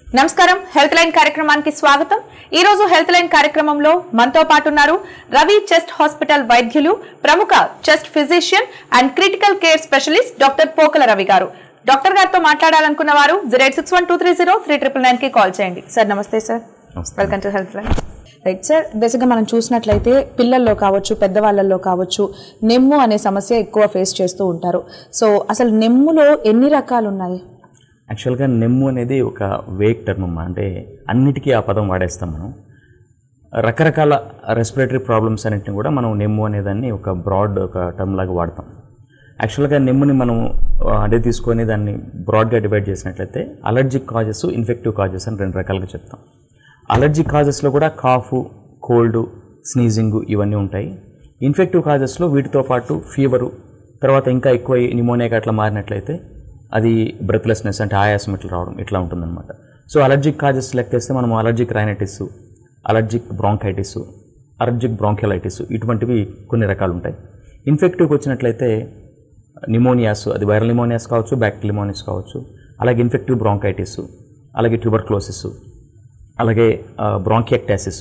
నమస్కారం health line కార్యక్రమానికి స్వాగతం ఈ రోజు హెల్త్ లైన్ కార్యక్రమంలో మనతో పాటు ఉన్నారు రవి చెస్ట్ హాస్పిటల్ వైద్యులు ప్రముఖ chest physician and critical care specialist doctor Pokala Ravi గారు డాక్టర్ గారితో మాట్లాడాలనుకున్న వారు zero eight six one two three zero three triple nine కి కాల్ చేయండి సార్ నమస్తే సార్ నమస్తే. Welcome to health line right sir బేసిక్గా మనం చూసినట్లయితే పిల్లల్లో కావచ్చు పెద్దవాళ్ళల్లో కావచ్చు నెమ్ము అనే సమస్య ఎక్కువ ఫేస్ చేస్తూ ఉంటారు సో అసలు నెమ్ములో ఎన్ని రకాలు ఉన్నాయి యాక్చువల్గా నెమ్ము అనేది ఒక వేక్ టర్మ్ అమ్మా అంటే అన్నిటికీ ఆ పదం వాడేస్తాం మనం రకరకాల రెస్పిరేటరీ ప్రాబ్లమ్స్ అన్నింటిని కూడా మనం నెమ్ము అనేదాన్ని ఒక బ్రాడ్ ఒక టర్మ్ లాగా వాడతాం యాక్చువల్గా నెమ్ముని మనం ఆ, అదే తీసుకొని దాన్ని బ్రాడ్గా డివైడ్ చేసినట్లయితే అలర్జిక్ కాజెస్ ఇన్ఫెక్టివ్ కాజెస్ అని రెండు రకాలుగా చెప్తాం అలర్జిక్ కాజెస్లో కూడా కాఫ్ కోల్డ్ స్నీజింగ్ ఇవన్నీ ఉంటాయి ఇన్ఫెక్టివ్ కాజెస్లో వీటితో పాటు ఫీవరు తర్వాత ఇంకా ఎక్కువ నిమోనియాకి అట్లా మారినట్లయితే అది బ్రెత్లెస్నెస్ అంటే ఆయాసం ఇట్లా రావడం ఇట్లా ఉంటుందన్నమాట సో అలర్జిక్ కాజెస్ లెక్కేస్తే మనం allergic rhinitis allergic bronchitis allergic bronchiolitis ఇటువంటివి కొన్ని రకాలు ఉంటాయి ఇన్ఫెక్టివ్కి వచ్చినట్లయితే నిమోనియాస్ అది వైరల్ నిమోనియాస్ కావచ్చు బ్యాక్టీరియల్ నిమోనియాస్ కావచ్చు అలాగే ఇన్ఫెక్టివ్ బ్రాంకైటిస్ అలాగే ట్యూబర్క్లోసిస్ అలాగే bronchiectasis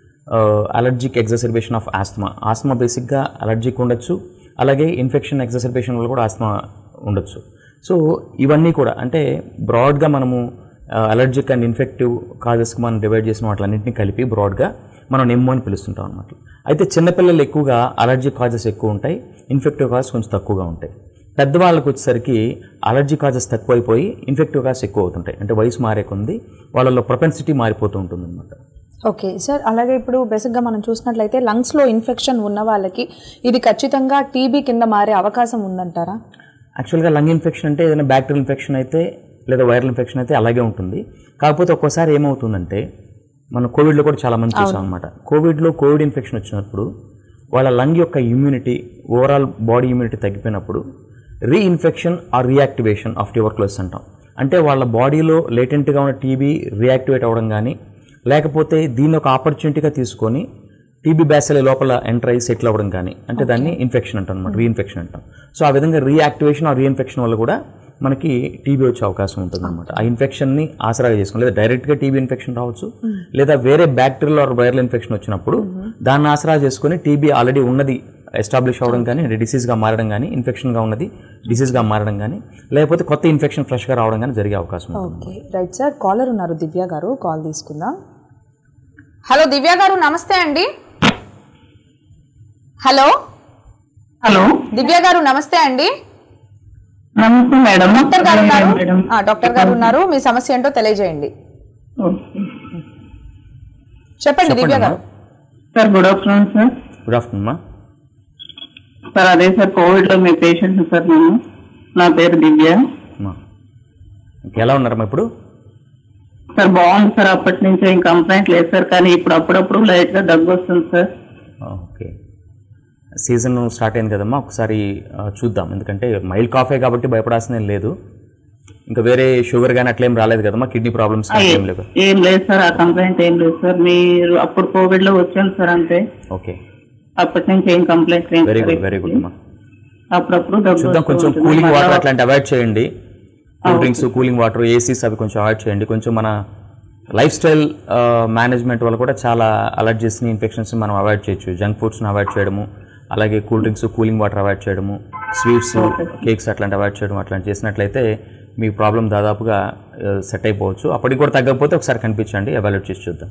allergic exacerbation of asthma asthma బేసిక్గా అలర్జిక్ ఉండొచ్చు అలాగే ఇన్ఫెక్షన్ ఎగ్జసర్బేషన్ వల్ల కూడా ఆస్మా ఉండొచ్చు సో ఇవన్నీ కూడా అంటే బ్రాడ్గా మనము అలర్జిక్ అండ్ ఇన్ఫెక్టివ్ కాజెస్కి మనం డివైడ్ చేసిన వాటిలన్నింటినీ కలిపి బ్రాడ్గా మనం నెమ్ము అని పిలుస్తుంటాం అనమాట అయితే చిన్నపిల్లలు ఎక్కువగా అలర్జిక్ కాజెస్ ఎక్కువ ఉంటాయి ఇన్ఫెక్టివ్ కాజెస్ కొంచెం తక్కువగా ఉంటాయి పెద్దవాళ్ళకి వచ్చేసరికి అలర్జీ కాజెస్ తక్కువైపోయి ఇన్ఫెక్టివ్ కాజెస్ ఎక్కువ అవుతుంటాయి అంటే వయసు మారే కొంది వాళ్ళలో ప్రొపెన్సిటీ మారిపోతూ ఉంటుంది అనమాట ఓకే సార్ అలాగే ఇప్పుడు బేసిక్గా మనం చూసినట్లయితే లంగ్స్లో ఇన్ఫెక్షన్ ఉన్న వాళ్ళకి ఇది ఖచ్చితంగా టీబీ కింద మారే అవకాశం ఉందంటారా యాక్చువల్గా లంగ్ ఇన్ఫెక్షన్ అంటే ఏదైనా బ్యాక్టీరియల్ ఇన్ఫెక్షన్ అయితే లేదా వైరల్ ఇన్ఫెక్షన్ అయితే అలాగే ఉంటుంది కాకపోతే ఒక్కోసారి ఏమవుతుందంటే మనం కోవిడ్లో కూడా చాలా మంది చూసాం అనమాట కోవిడ్లో కోవిడ్ ఇన్ఫెక్షన్ వచ్చినప్పుడు వాళ్ళ లంగ్ యొక్క ఇమ్యూనిటీ ఓవరాల్ బాడీ ఇమ్యూనిటీ తగ్గిపోయినప్పుడు reinfection or reactivation of tuberculosis అంటాం అంటే వాళ్ళ బాడీలో లేటెంట్గా ఉన్న టీబీ రియాక్టివేట్ అవ్వడం కానీ లేకపోతే దీన్ని ఒక ఆపర్చునిటీగా తీసుకొని టీబీ బ్యాసెల్ లోపల ఎంటర్ అయ్యి సెటిల్ అవ్వడం కానీ అంటే దాన్ని ఇన్ఫెక్షన్ అంటాం అనమాట రీఇన్ఫెక్షన్ అంటాం సో ఆ విధంగా రీయాక్టివేషన్ ఆ రీఇన్ఫెక్షన్ వల్ల కూడా మనకి టీబీ వచ్చే అవకాశం ఉంటుంది అనమాట ఆ ఇన్ఫెక్షన్ని ఆసరాగా చేసుకుని లేదా డైరెక్ట్గా టీబీ ఇన్ఫెక్షన్ రావచ్చు లేదా వేరే బ్యాక్టీరియల్ ఆర్ వైరల్ ఇన్ఫెక్షన్ వచ్చినప్పుడు దాన్ని ఆసరా చేసుకుని టీబీ ఆల్రెడీ ఉన్నది ఎస్టాబ్లిష్ అవ్వడం కానీ అంటే డిసీజ్గా మారడం కానీ ఇన్ఫెక్షన్గా ఉన్నది డిసీజ్గా మారడం కానీ లేకపోతే కొత్త ఇన్ఫెక్షన్ ఫ్రెష్గా రావడం కానీ జరిగే అవకాశం ఉంటుంది ఓకే రైట్ సార్ కాలర్ ఉన్నారు దివ్య గారు కాల్ తీసుకుందాం హలో దివ్య గారు నమస్తే అండి హలో హలో దివ్య గారు నమస్తే అండి నమస్తే మేడం డాక్టర్ గారు ఉన్నారు మేడం ఆ, డాక్టర్ గారు ఉన్నారు మీ సమస్య ఏంటో తెలియజేయండి ఓకే. చెప్పండి దివ్య గారు sir good afternoon sir good afternoon మా సార్ అదే సార్ కోవిడ్ లో మీ పేషెంట్ సార్ నేను నా పేరు దివ్య అమ్మా. ఇంకా ఎలా ఉన్నారమ్మా ఇప్పుడు సార్ బాగుంది సార్ అప్పటి నుంచి ఏం కంప్లైంట్ లేదు సార్ కానీ ఇప్పుడు అప్పుడప్పుడు లైట్ గా దగ్గు వస్తుంది సార్ ఓకే సీజన్ స్టార్ట్ అయింది కదమ్మా ఒకసారి ఆ, చూద్దాం ఎందుకంటే మైల్డ్ కాఫే కాబట్టి భయపడాల్సిన ఏం లేదు ఇంకా వేరే షుగర్ కానీ అట్లేం రాలేదు కదమ్మా కిడ్నీ ప్రాబ్లమ్స్ ఏం లేవు ఏం లేదు సార్ ఆ కంప్లైంట్ ఏం లేదు సార్ మీరు అప్పుడు కోవిడ్ లో వచ్చాను సార్ అంతే ఓకే అప్పటి నుంచి ఏం కంప్లైంట్ లేదు very sir. Good very good అమ్మా అప్పుడప్పుడు దగ్గు చూద్దాం వస్తూ కొంచెం ఉంటుంది. కూలింగ్ వాటర్ మళ్ళా- అట్లాంటి అవాయిడ్ చేయండి cool drinks cooling water ACs అవి కొంచెం అవాయిడ్ చేయండి కొంచెం మన లైఫ్ స్టైల్ మేనేజ్మెంట్ వల్ల కూడా చాలా అలర్జీస్ని ఇన్ఫెక్షన్స్ని మనం అవాయిడ్ చేయొచ్చు జంక్ ఫుడ్స్ని అవాయిడ్ చేయడము అలాగే cool drinks cooling water avoid చేయడము స్వీట్స్ కేక్స్ అట్లాంటి అవాయిడ్ చేయడం అట్లాంటి చేసినట్లయితే మీ ప్రాబ్లం దాదాపుగా సెట్ అయిపోవచ్చు అప్పటికి కూడా తగ్గకపోతే ఒకసారి కనిపించండి ఎవాల్యుయేట్ చేసి చూద్దాం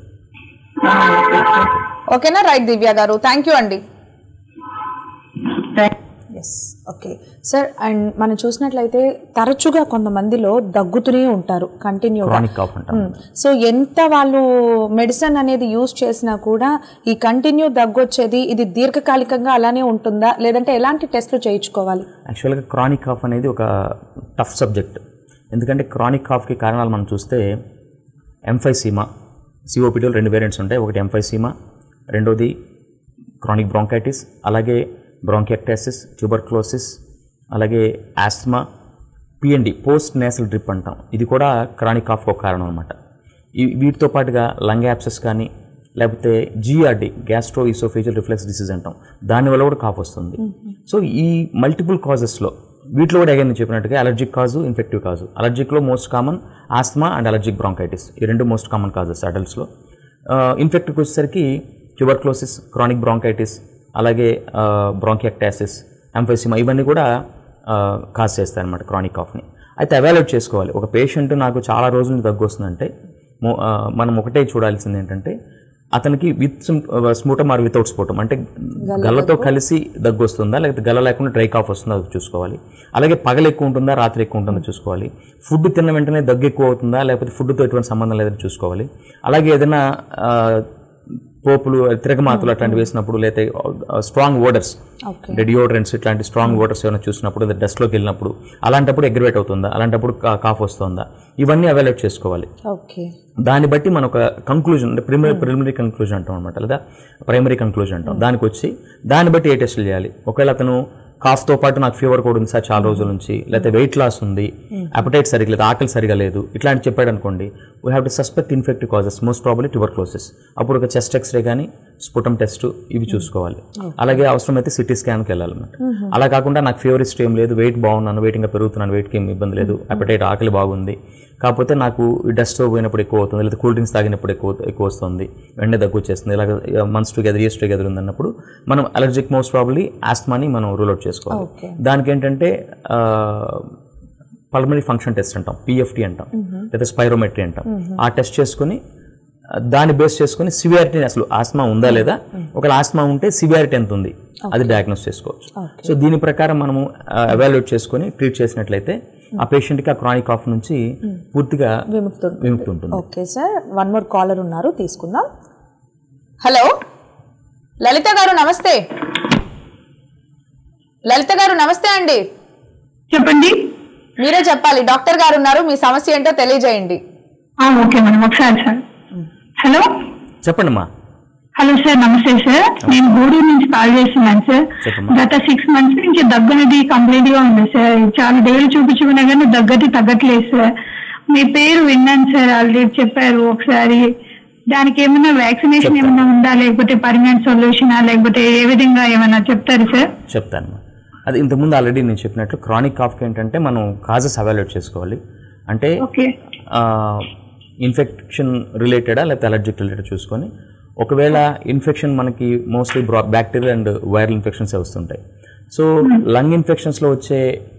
ఓకేనా రైట్ దివ్య గారు థ్యాంక్ యూ అండి thank- yes okay sir and మనం చూసినట్లయితే తరచుగా కొంతమందిలో దగ్గుతూనే ఉంటారు కంటిన్యూగా క్రానిక్ కాఫ్ అంటాం సో ఎంత వాళ్ళు మెడిసిన్ అనేది యూజ్ చేసినా కూడా ఈ కంటిన్యూ దగ్గొచ్చేది ఇది దీర్ఘకాలికంగా అలానే ఉంటుందా లేదంటే ఎలాంటి టెస్ట్లు చేయించుకోవాలి యాక్చువల్గా క్రానిక్ కాఫ్ అనేది ఒక టఫ్ సబ్జెక్ట్ ఎందుకంటే క్రానిక్ కాఫ్కి కారణాలు మనం చూస్తే ఎంఫైసీమా సిఓపిటీలో రెండు వేరియంట్స్ ఉంటాయి ఒకటి ఎంఫైసీమా రెండోది క్రానిక్ బ్రాంకైటిస్ అలాగే బ్రాంకియాక్టాసిస్ ట్యూబర్క్లోసిస్ అలాగే asthma PND post nasal drip అంటాం ఇది కూడా క్రానిక్ కాఫ్ ఒక కారణం అనమాట ఈ వీటితో పాటుగా లంగ్ యాప్సెస్ కానీ లేకపోతే GRD gastro oesophageal reflux disease అంటాం దానివల్ల కూడా కాఫ్ వస్తుంది సో ఈ మల్టిపుల్ కాజెస్లో వీటిలో కూడా అగైన్ నేను చెప్పినట్టుగా అలర్జిక్ కాజు ఇన్ఫెక్టివ్ కాజు అలర్జిక్లో most common asthma and allergic bronchitis ఈ రెండు మోస్ట్ కామన్ కాజెస్ అడల్ట్స్లో ఇన్ఫెక్టివ్కి వచ్చేసరికి ట్యూబర్క్లోసిస్ క్రానిక్ బ్రాంకైటిస్ అలాగే బ్రాంకియాక్టాసిస్ ఎంఫెసిమా ఇవన్నీ కూడా కాజ్ చేస్తాయి అనమాట క్రానిక్ కాఫ్ని అయితే అవాల్యుయేట్ చేసుకోవాలి ఒక పేషెంట్ నాకు చాలా రోజుల నుంచి దగ్గు వస్తుందంటే మో- ఆ, మనం ఒకటే చూడాల్సింది ఏంటంటే అతనికి with sputum or without sputum అంటే గల్లతో కలిసి దగ్గు వస్తుందా లేకపోతే గల్ల లేకుండా డ్రై కాఫ్ వస్తుందా అది చూసుకోవాలి అలాగే పగలు ఎక్కువ ఉంటుందా రాత్రి ఎక్కువ ఉంటుందా చూసుకోవాలి ఫుడ్ తిన్న వెంటనే దగ్గు ఎక్కువ అవుతుందా లేకపోతే ఫుడ్తో ఎటువంటి సంబంధం లేదని చూసుకోవాలి అలాగే ఏదైనా ఆ, పోపులు తిరగమాతులు అట్లాంటివి వేసినప్పుడు లేకపోతే స్ట్రాంగ్ ఓడర్స్ అంటే డియోడ్రెంట్స్ ఇట్లాంటి స్ట్రాంగ్ ఓడర్స్ ఏమైనా చూసినప్పుడు లేదా డస్ట్లోకి వెళ్ళినప్పుడు అలాంటప్పుడు ఎగ్రివేట్ అవుతుందా అలాంటప్పుడు కా- కాఫ్ వస్తుందా ఇవన్నీ అవాల్యుయేట్ చేసుకోవాలి ఓకే దాన్ని బట్టి మనం ఒక కంక్లూజన్ అంటే ప్రిమినరీ ప్రిలిమినరీ కంక్లూజన్ అంటాం అనమాట లేదా ప్రైమరీ కంక్లూజన్ అంటాం దానికి వచ్చి దాన్ని బట్టి ఏ టెస్టులు చేయాలి ఒకవేళ అతను కాఫ్తో పాటు నాకు ఫీవర్ కూడా ఉంది సార్ చాలా రోజుల నుంచి లేకపోతే వెయిట్ లాస్ ఉంది అపటైట్ సరిగా లేదు ఆకలి సరిగా లేదు ఇట్లాంటి చెప్పాడు అనుకోండి we have to suspect infective causes most probably tuberculosis అప్పుడు ఒక చెస్ట్ ఎక్స్రే కానీ స్పుటం టెస్ట్ ఇవి చూసుకోవాలి అలాగే అవసరమైతే సిటీ స్కాన్కి వెళ్ళాలన్నమాట అలా కాకుండా నాకు ఫీవర్ హిస్టరీ ఏం లేదు వెయిట్ బాగున్నాను వెయిట్ ఇంకా పెరుగుతున్నాను వెయిట్కి ఏం ఇబ్బంది లేదు అపటైట్ ఆకలి బాగుంది కాకపోతే నాకు ఈ డస్ట్ పోయినప్పుడు ఎక్కువ అవుతుంది లేదా కూల్ డ్రింక్స్ తాగినప్పుడు ఎక్కువ ఎక్కువ వస్తుంది వెంటనే దగ్గు వచ్చేస్తుంది ఇలాగ మంత్స్ టుగెదర్ ఇయర్స్ టుగెదర్ ఉందన్నప్పుడు మనం అలర్జిక్ మోస్ట్ ప్రాబ్లీ ఆస్మాని మనం రూల్ అవుట్ చేసుకోవాలి దానికి ఏంటంటే పల్మరీ ఫంక్షన్ టెస్ట్ అంటాం పిఎఫ్టీ అంటాం లేదా స్పైరోమెట్రీ అంటాం ఆ టెస్ట్ చేసుకుని ఆ, దాన్ని బేస్ చేసుకుని సివియారిటీని అసలు ఆస్మా ఉందా లేదా ఒకవేళ ఆస్మా ఉంటే సివియారిటీ ఎంత ఉంది అది డయాగ్నోస్ చేసుకోవచ్చు సో దీని ప్రకారం మనము అవాల్యుయేట్ చేసుకొని ట్రీట్ చేసినట్లయితే ఆ పేషెంట్కి ఆ క్రానిక్ కాఫ్ నుంచి పూర్తిగా విముక్తి విముక్తి ఉంటుంది okay sir one more caller ఉన్నారు తీసుకుందాం హలో లలిత గారు నమస్తే లలిత గారు నమస్తే అండి చెప్పండి మీరే చెప్పాలి డాక్టర్ గారు ఉన్నారు మీ సమస్య ఏంటో తెలియజేయండి ఆ, ఓకే మేడం ఒకసారి సార్ హలో చెప్పండి అమ్మా హలో సార్ నమస్తే సార్ నేను గూడూరు నుంచి కాల్ చేస్తున్నాను సార్ చెప్పమ్మా. గత సిక్స్ మంత్స్ నుంచి దగ్గు అనేది కంప్లీట్ గా ఉంది సార్ చాలా డేలు చూపించుకున్నా కానీ దగ్గటి తగ్గట్లేదు సార్ మీ పేరు విన్నాను సార్ ఆల్రెడీ చెప్పారు ఒకసారి దానికి ఏమైనా వ్యాక్సినేషన్ ఏమైనా ఉందా లేకపోతే పర్మనెంట్ సొల్యూషనా లేకపోతే ఏ విధంగా ఏమైనా చెప్తారు సార్ చెప్తాను అది ఇంతకుముందు ఆల్రెడీ నేను చెప్పినట్లు క్రానిక్ కాఫ్కి ఏంటంటే మనం కాజెస్ అవాల్యుయేట్ చేసుకోవాలి అంటే ఓకే ఇన్ఫెక్షన్ రిలేటెడా లేకపోతే అలర్జిక్ రిలేటెడ్ చూసుకొని ఒకవేళ ఇన్ఫెక్షన్ మనకి మోస్ట్లీ బ్రా బ్యాక్టీరియల్ అండ్ వైరల్ ఇన్ఫెక్షన్సే వస్తుంటాయి సో లంగ్ ఇన్ఫెక్షన్స్లో వచ్చే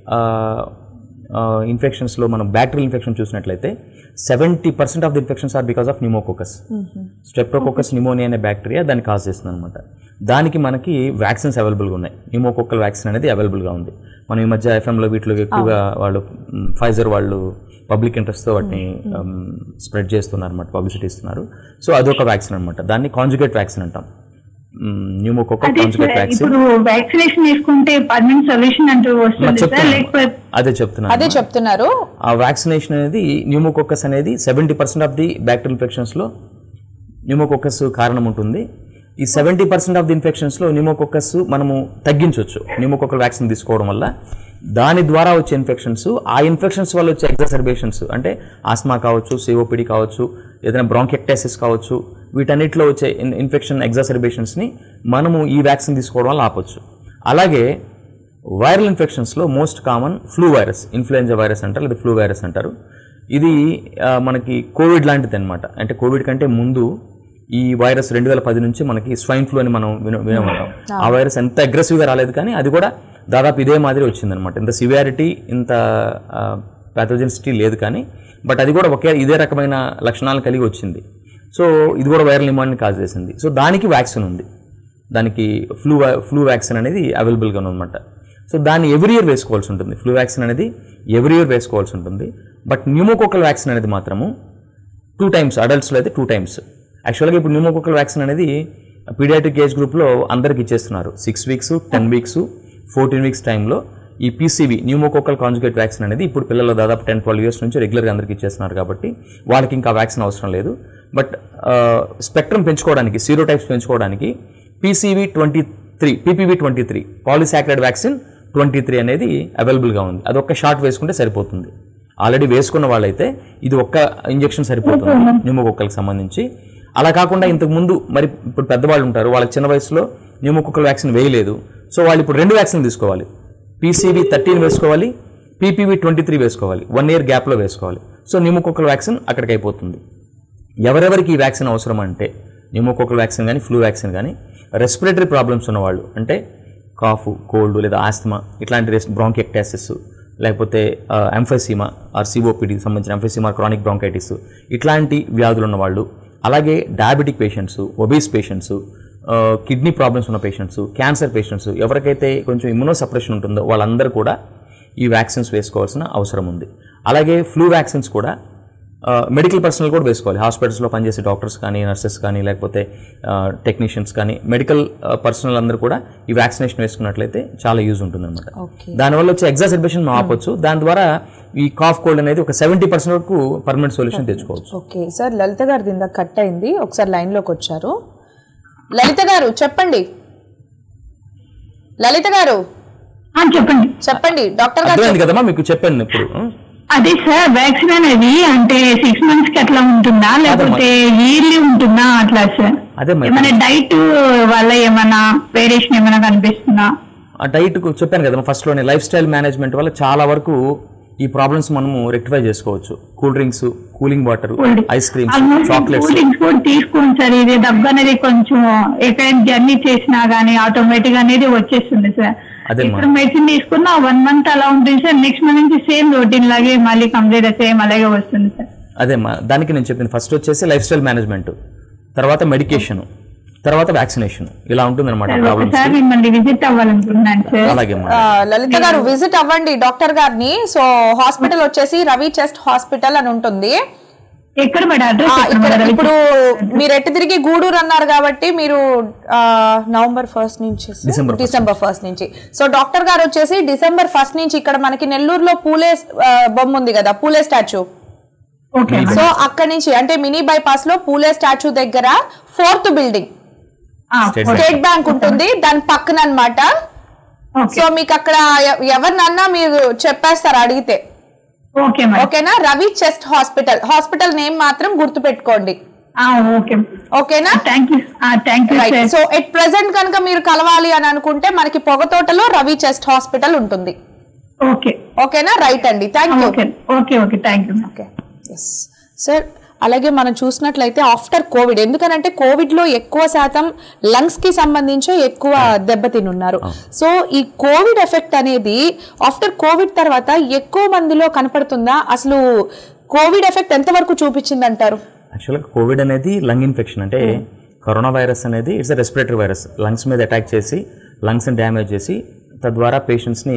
ఇన్ఫెక్షన్స్లో మనం బ్యాక్టీరియల్ ఇన్ఫెక్షన్ చూసినట్లయితే seventy percent of the infections are because of pneumococcus streptococcus pneumoniae అనే బ్యాక్టీరియా దాన్ని కాజ్ చేస్తుంది అనమాట దానికి మనకి వ్యాక్సిన్స్ అవైలబుల్గా ఉన్నాయి న్యూమోకోకల్ వ్యాక్సిన్ అనేది అవైలబుల్గా ఉంది మనం ఈ మధ్య ఎఫ్ఎంలో వీటిలో ఎక్కువగా వాళ్ళు ఫైజర్ వాళ్ళు పబ్లిక్ ఇంట్రెస్ట్తో వాటిని స్ప్రెడ్ చేస్తున్నారు అనమాట పబ్లిసిటీ ఇస్తున్నారు సో అదొక వ్యాక్సిన్ అనమాట దాన్ని కాంజుగేట్ వ్యాక్సిన్ అంటాం న్యూమోకోకల్ అదే కాంజుగేట్ సార్ వ్యాక్సిన్ ఇప్పుడు వ్యాక్సినేషన్ తీసుకుంటే పర్మనెంట్ సొల్యూషన్ అంటూ వస్తుంది సార్ చెప్తున్నాను లేకపోతే అదే చెప్తున్నాను అదే చెప్తున్నారు ఆ వ్యాక్సినేషన్ అనేది న్యూమోకోకస్ అనేది seventy percent of the bacterial ఇన్ఫెక్షన్స్లో న్యూమోకోకస్ కారణం ఉంటుంది ఈ సెవెంటీ పర్సెంట్ ఆఫ్ ది ఇన్ఫెక్షన్స్లో న్యూమోకోకస్ మనము తగ్గించవచ్చు న్యూమోకోకల్ వ్యాక్సిన్ తీసుకోవడం వల్ల దాని ద్వారా వచ్చే ఇన్ఫెక్షన్స్ ఆ ఇన్ఫెక్షన్స్ వల్ల వచ్చే ఎగ్జాసర్బేషన్స్ అంటే ఆస్మా కావచ్చు సిఓపిడి కావచ్చు ఏదైనా బ్రాంకెక్టైసిస్ కావచ్చు వీటన్నిటిలో వచ్చే ఇన్ ఇన్ఫెక్షన్ ఎగ్జాసర్బేషన్స్ని మనము ఈ వ్యాక్సిన్ తీసుకోవడం వల్ల ఆపొచ్చు అలాగే వైరల్ ఇన్ఫెక్షన్స్లో most common flu virus influenza virus అంటారు లేదా ఫ్లూ వైరస్ అంటారు ఇది ఆ, మనకి కోవిడ్ లాంటిది అనమాట అంటే కోవిడ్ కంటే ముందు ఈ వైరస్ రెండు వేల పది నుంచి మనకి స్వైన్ ఫ్లూ అని మనం విన వినమంటాం ఆ వైరస్ ఎంత అగ్రెసివ్గా రాలేదు కానీ అది కూడా దాదాపు ఇదే మాదిరి వచ్చిందనమాట ఇంత సివియారిటీ ఇంత ప్యాథోజెన్సిటీ లేదు కానీ బట్ అది కూడా ఒకే ఇదే రకమైన లక్షణాలు కలిగి వచ్చింది సో ఇది కూడా వైరల్ నిమాన్ని కాజ్ చేసింది సో దానికి వ్యాక్సిన్ ఉంది దానికి ఫ్లూ ఫ్లూ వ్యాక్సిన్ అనేది అవైలబుల్గా ఉందన్నమాట సో దాన్ని ఎవ్రీ ఇయర్ వేసుకోవాల్సి ఉంటుంది ఫ్లూ వ్యాక్సిన్ అనేది ఎవ్రీ ఇయర్ వేసుకోవాల్సి ఉంటుంది బట్ న్యూమోకోకల్ వ్యాక్సిన్ అనేది మాత్రము టూ టైమ్స్ అడల్ట్స్లో అయితే టూ టైమ్స్ యాక్చువల్గా ఇప్పుడు న్యూమోకోకల్ వ్యాక్సిన్ అనేది పీడియాట్రిక్ ఏజ్ గ్రూప్లో అందరికి ఇచ్చేస్తున్నారు six weeks ten weeks fourteen weeks టైంలో ఈ పీసీవీ న్యూమోకోకల్ కాంజుగేట్ వ్యాక్సిన్ అనేది ఇప్పుడు పిల్లలు దాదాపు టెన్ ట్వెల్వ్ ఇయర్స్ నుంచి రెగ్యులర్గా అందరికి ఇచ్చేస్తున్నారు కాబట్టి వాళ్ళకి ఇంకా వ్యాక్సిన్ అవసరం లేదు బట్ స్పెక్ట్రమ్ పెంచుకోవడానికి సీరో టైప్స్ పెంచుకోవడానికి PCV twenty three PPV twenty three polysaccharide vaccine twenty three అనేది అవైలబుల్గా ఉంది అది ఒక్క షాట్ వేసుకుంటే సరిపోతుంది ఆల్రెడీ వేసుకున్న వాళ్ళైతే ఇది ఒక్క ఇంజెక్షన్ సరిపోతుంది న్యూమోకోకల్కి సంబంధించి అలా కాకుండా ఇంతకు ముందు మరి ఇప్పుడు పెద్దవాళ్ళు ఉంటారు వాళ్ళకి చిన్న వయసులో న్యూమోకోకల్ వ్యాక్సిన్ వేయలేదు సో వాళ్ళు ఇప్పుడు రెండు వ్యాక్సిన్ తీసుకోవాలి పీసీవీ థర్టీన్ వేసుకోవాలి పీపీవీ ట్వంటీ త్రీ వేసుకోవాలి వన్ ఇయర్ గ్యాప్లో వేసుకోవాలి సో న్యూమోకోకల్ వ్యాక్సిన్ అక్కడికి అయిపోతుంది ఎవరెవరికి ఈ వ్యాక్సిన్ అవసరం అంటే న్యూమోకోకల్ వ్యాక్సిన్ కానీ ఫ్లూ వ్యాక్సిన్ కానీ రెస్పిరేటరీ ప్రాబ్లమ్స్ ఉన్నవాళ్ళు అంటే కాఫ్ కోల్డ్ లేదా ఆస్తమా ఇట్లాంటి రెస్ బ్రాంకెక్టాసిస్ లేకపోతే ఎంఫెసీమా ఆర్ సిఓపిడి సంబంధించిన ఎంఫెసీమా క్రానిక్ బ్రాంకైటిస్ ఇట్లాంటి వ్యాధులు ఉన్నవాళ్ళు అలాగే diabetic patients obese patients kidney problems ఉన్న పేషెంట్స్ క్యాన్సర్ పేషెంట్స్ ఎవరికైతే కొంచెం ఇమ్యూనో సప్రెషన్ ఉంటుందో వాళ్ళందరూ కూడా ఈ వ్యాక్సిన్స్ వేసుకోవాల్సిన అవసరం ఉంది అలాగే ఫ్లూ వ్యాక్సిన్స్ కూడా మెడికల్ పర్సనల్ కూడా వేసుకోవాలి హాస్పిటల్స్లో పనిచేసే డాక్టర్స్ కానీ నర్సెస్ కానీ లేకపోతే టెక్నీషియన్స్ కానీ మెడికల్ పర్సనల్ అందరూ కూడా ఈ వ్యాక్సినేషన్ వేసుకున్నట్లయితే చాలా యూజ్ ఉంటుంది అనమాట దానివల్ల వచ్చే ఎగ్జాసర్బేషన్ మనం ఆపొచ్చు దాని ద్వారా ఈ కాఫ్ కోల్డ్ అనేది ఒక సెవెంటీ పర్సెంట్ వరకు పర్మనెంట్ సొల్యూషన్ తెచ్చుకోవచ్చు ఓకే సార్ లలిత గారిది ఇందాక కట్ అయింది ఒకసారి లైన్లోకి వచ్చారు లలిత గారు చెప్పండి లలిత గారు ఆ, చెప్పండి చెప్పండి డాక్టర్ గారు అర్థమైంది కదమ్మా మీకు చెప్పాను ఇప్పుడు అదే సార్ వ్యాక్సిన్ అనేది అంటే సిక్స్ మంత్స్ కి అట్లా ఉంటుందా లేకపోతే ఇయర్లీ ఉంటుందా అట్లా సార్ అదే మరి ఏమైనా డైట్ వల్ల ఏమైనా వేరియేషన్ ఏమైనా కనిపిస్తుందా ఆ డైట్ చెప్పాను కదా ఫస్ట్లోనే లైఫ్ స్టైల్ మేనేజ్మెంట్ వల్ల చాలా వరకు ఈ ప్రాబ్లమ్స్ మనము రెక్టిఫై చేసుకోవచ్చు cool drinks cooling water ice creams chocolates cool drinks కూడా తీసుకోండి సార్ ఇది దగ్గు అనేది కొంచెం ఎక్కడైనా జర్నీ చేసినా గానీ ఆటోమేటిక్ అనేది వచ్చేస్తుంది సార్ అదే ఇప్పుడు మెడిసిన్ తీసుకున్న వన్ మంత్ అలా ఉంటుంది సార్ నెక్స్ట్ మంత్ నుంచి సేమ్ రొటీన్ లాగే మళ్ళీ కంప్లీట్ సేమ్ అలాగే వస్తుంది సార్ అదే మా దానికి నేను చెప్పింది ఫస్ట్ వచ్చేసి లైఫ్ స్టైల్ మేనేజ్మెంట్ తర్వాత మెడికేషన్ తర్వాత వ్యాక్సినేషన్ ఇలా ఉంటుంది అనమాట ప్రాబ్లమ్స్ ఒకసారి మిమ్మల్ని విజిట్ అవ్వాలనుకుంటున్నాను సార్ అలాగే అమ్మా. ఆ, లలిత గారు విజిట్ అవ్వండి డాక్టర్ గారిని సో హాస్పిటల్ వచ్చేసి రవి చెస్ట్ హాస్పిటల్ అని ఉంటుంది ఎక్కడ మేడం ఆ, అడ్రస్ ఇక్కడ ఇప్పుడు మీరు ఎట్టి తిరిగి గూడూరు అన్నారు కాబట్టి మీరు ఆ, నవంబర్ ఫస్ట్ నుంచి డిసెంబర్ first. డిసెంబర్ ఫస్ట్ నుంచి సో డాక్టర్ గారు వచ్చేసి డిసెంబర్ ఫస్ట్ నుంచి ఇక్కడ మనకి నెల్లూరులో పూలే ఆ, బొమ్మ ఉంది కదా పూలే స్టాచ్యూ ఓకే సో అక్కడ నుంచి అంటే మినీ బైపాస్ లో పూలే స్టాచ్యూ దగ్గర fourth building State Bank. State Bank ఉంటుంది దాని పక్కన అన్నమాట ఓకే సో మీకు అక్కడ ఎ- ఎవరినన్నా మీరు చెప్పేస్తారు అడిగితే ఓకే మేడం ఓకేనా Ravi chest hospital hospital name మాత్రం గుర్తు పెట్టుకోండి ఓకే ఓకేనా thank you thank you right sir so at present కనుక మీరు కలవాలి అని అనుకుంటే మనకి పొగతోటలో రవి చెస్ట్ హాస్పిటల్ ఉంటుంది ఓకే ఓకేనా రైట్ అండి thank you okay okay okay thank you okay yes sir అలాగే మనం చూసినట్లయితే ఆఫ్టర్ కోవిడ్ ఎందుకనంటే కోవిడ్లో ఎక్కువ శాతం లంగ్స్కి సంబంధించి ఎక్కువ దెబ్బతినున్నారు సో ఈ కోవిడ్ ఎఫెక్ట్ అనేది ఆఫ్టర్ కోవిడ్ తర్వాత ఎక్కువ మందిలో కనపడుతుందా అసలు కోవిడ్ ఎఫెక్ట్ ఎంతవరకు చూపించింది అంటారు యాక్చువల్గా కోవిడ్ అనేది లంగ్ ఇన్ఫెక్షన్ అంటే కరోనా వైరస్ అనేది ఇట్స్ రెస్పిరేటరీ వైరస్ లంగ్స్ మీద అటాక్ చేసి లంగ్స్ని డ్యామేజ్ చేసి తద్వారా పేషెంట్స్ని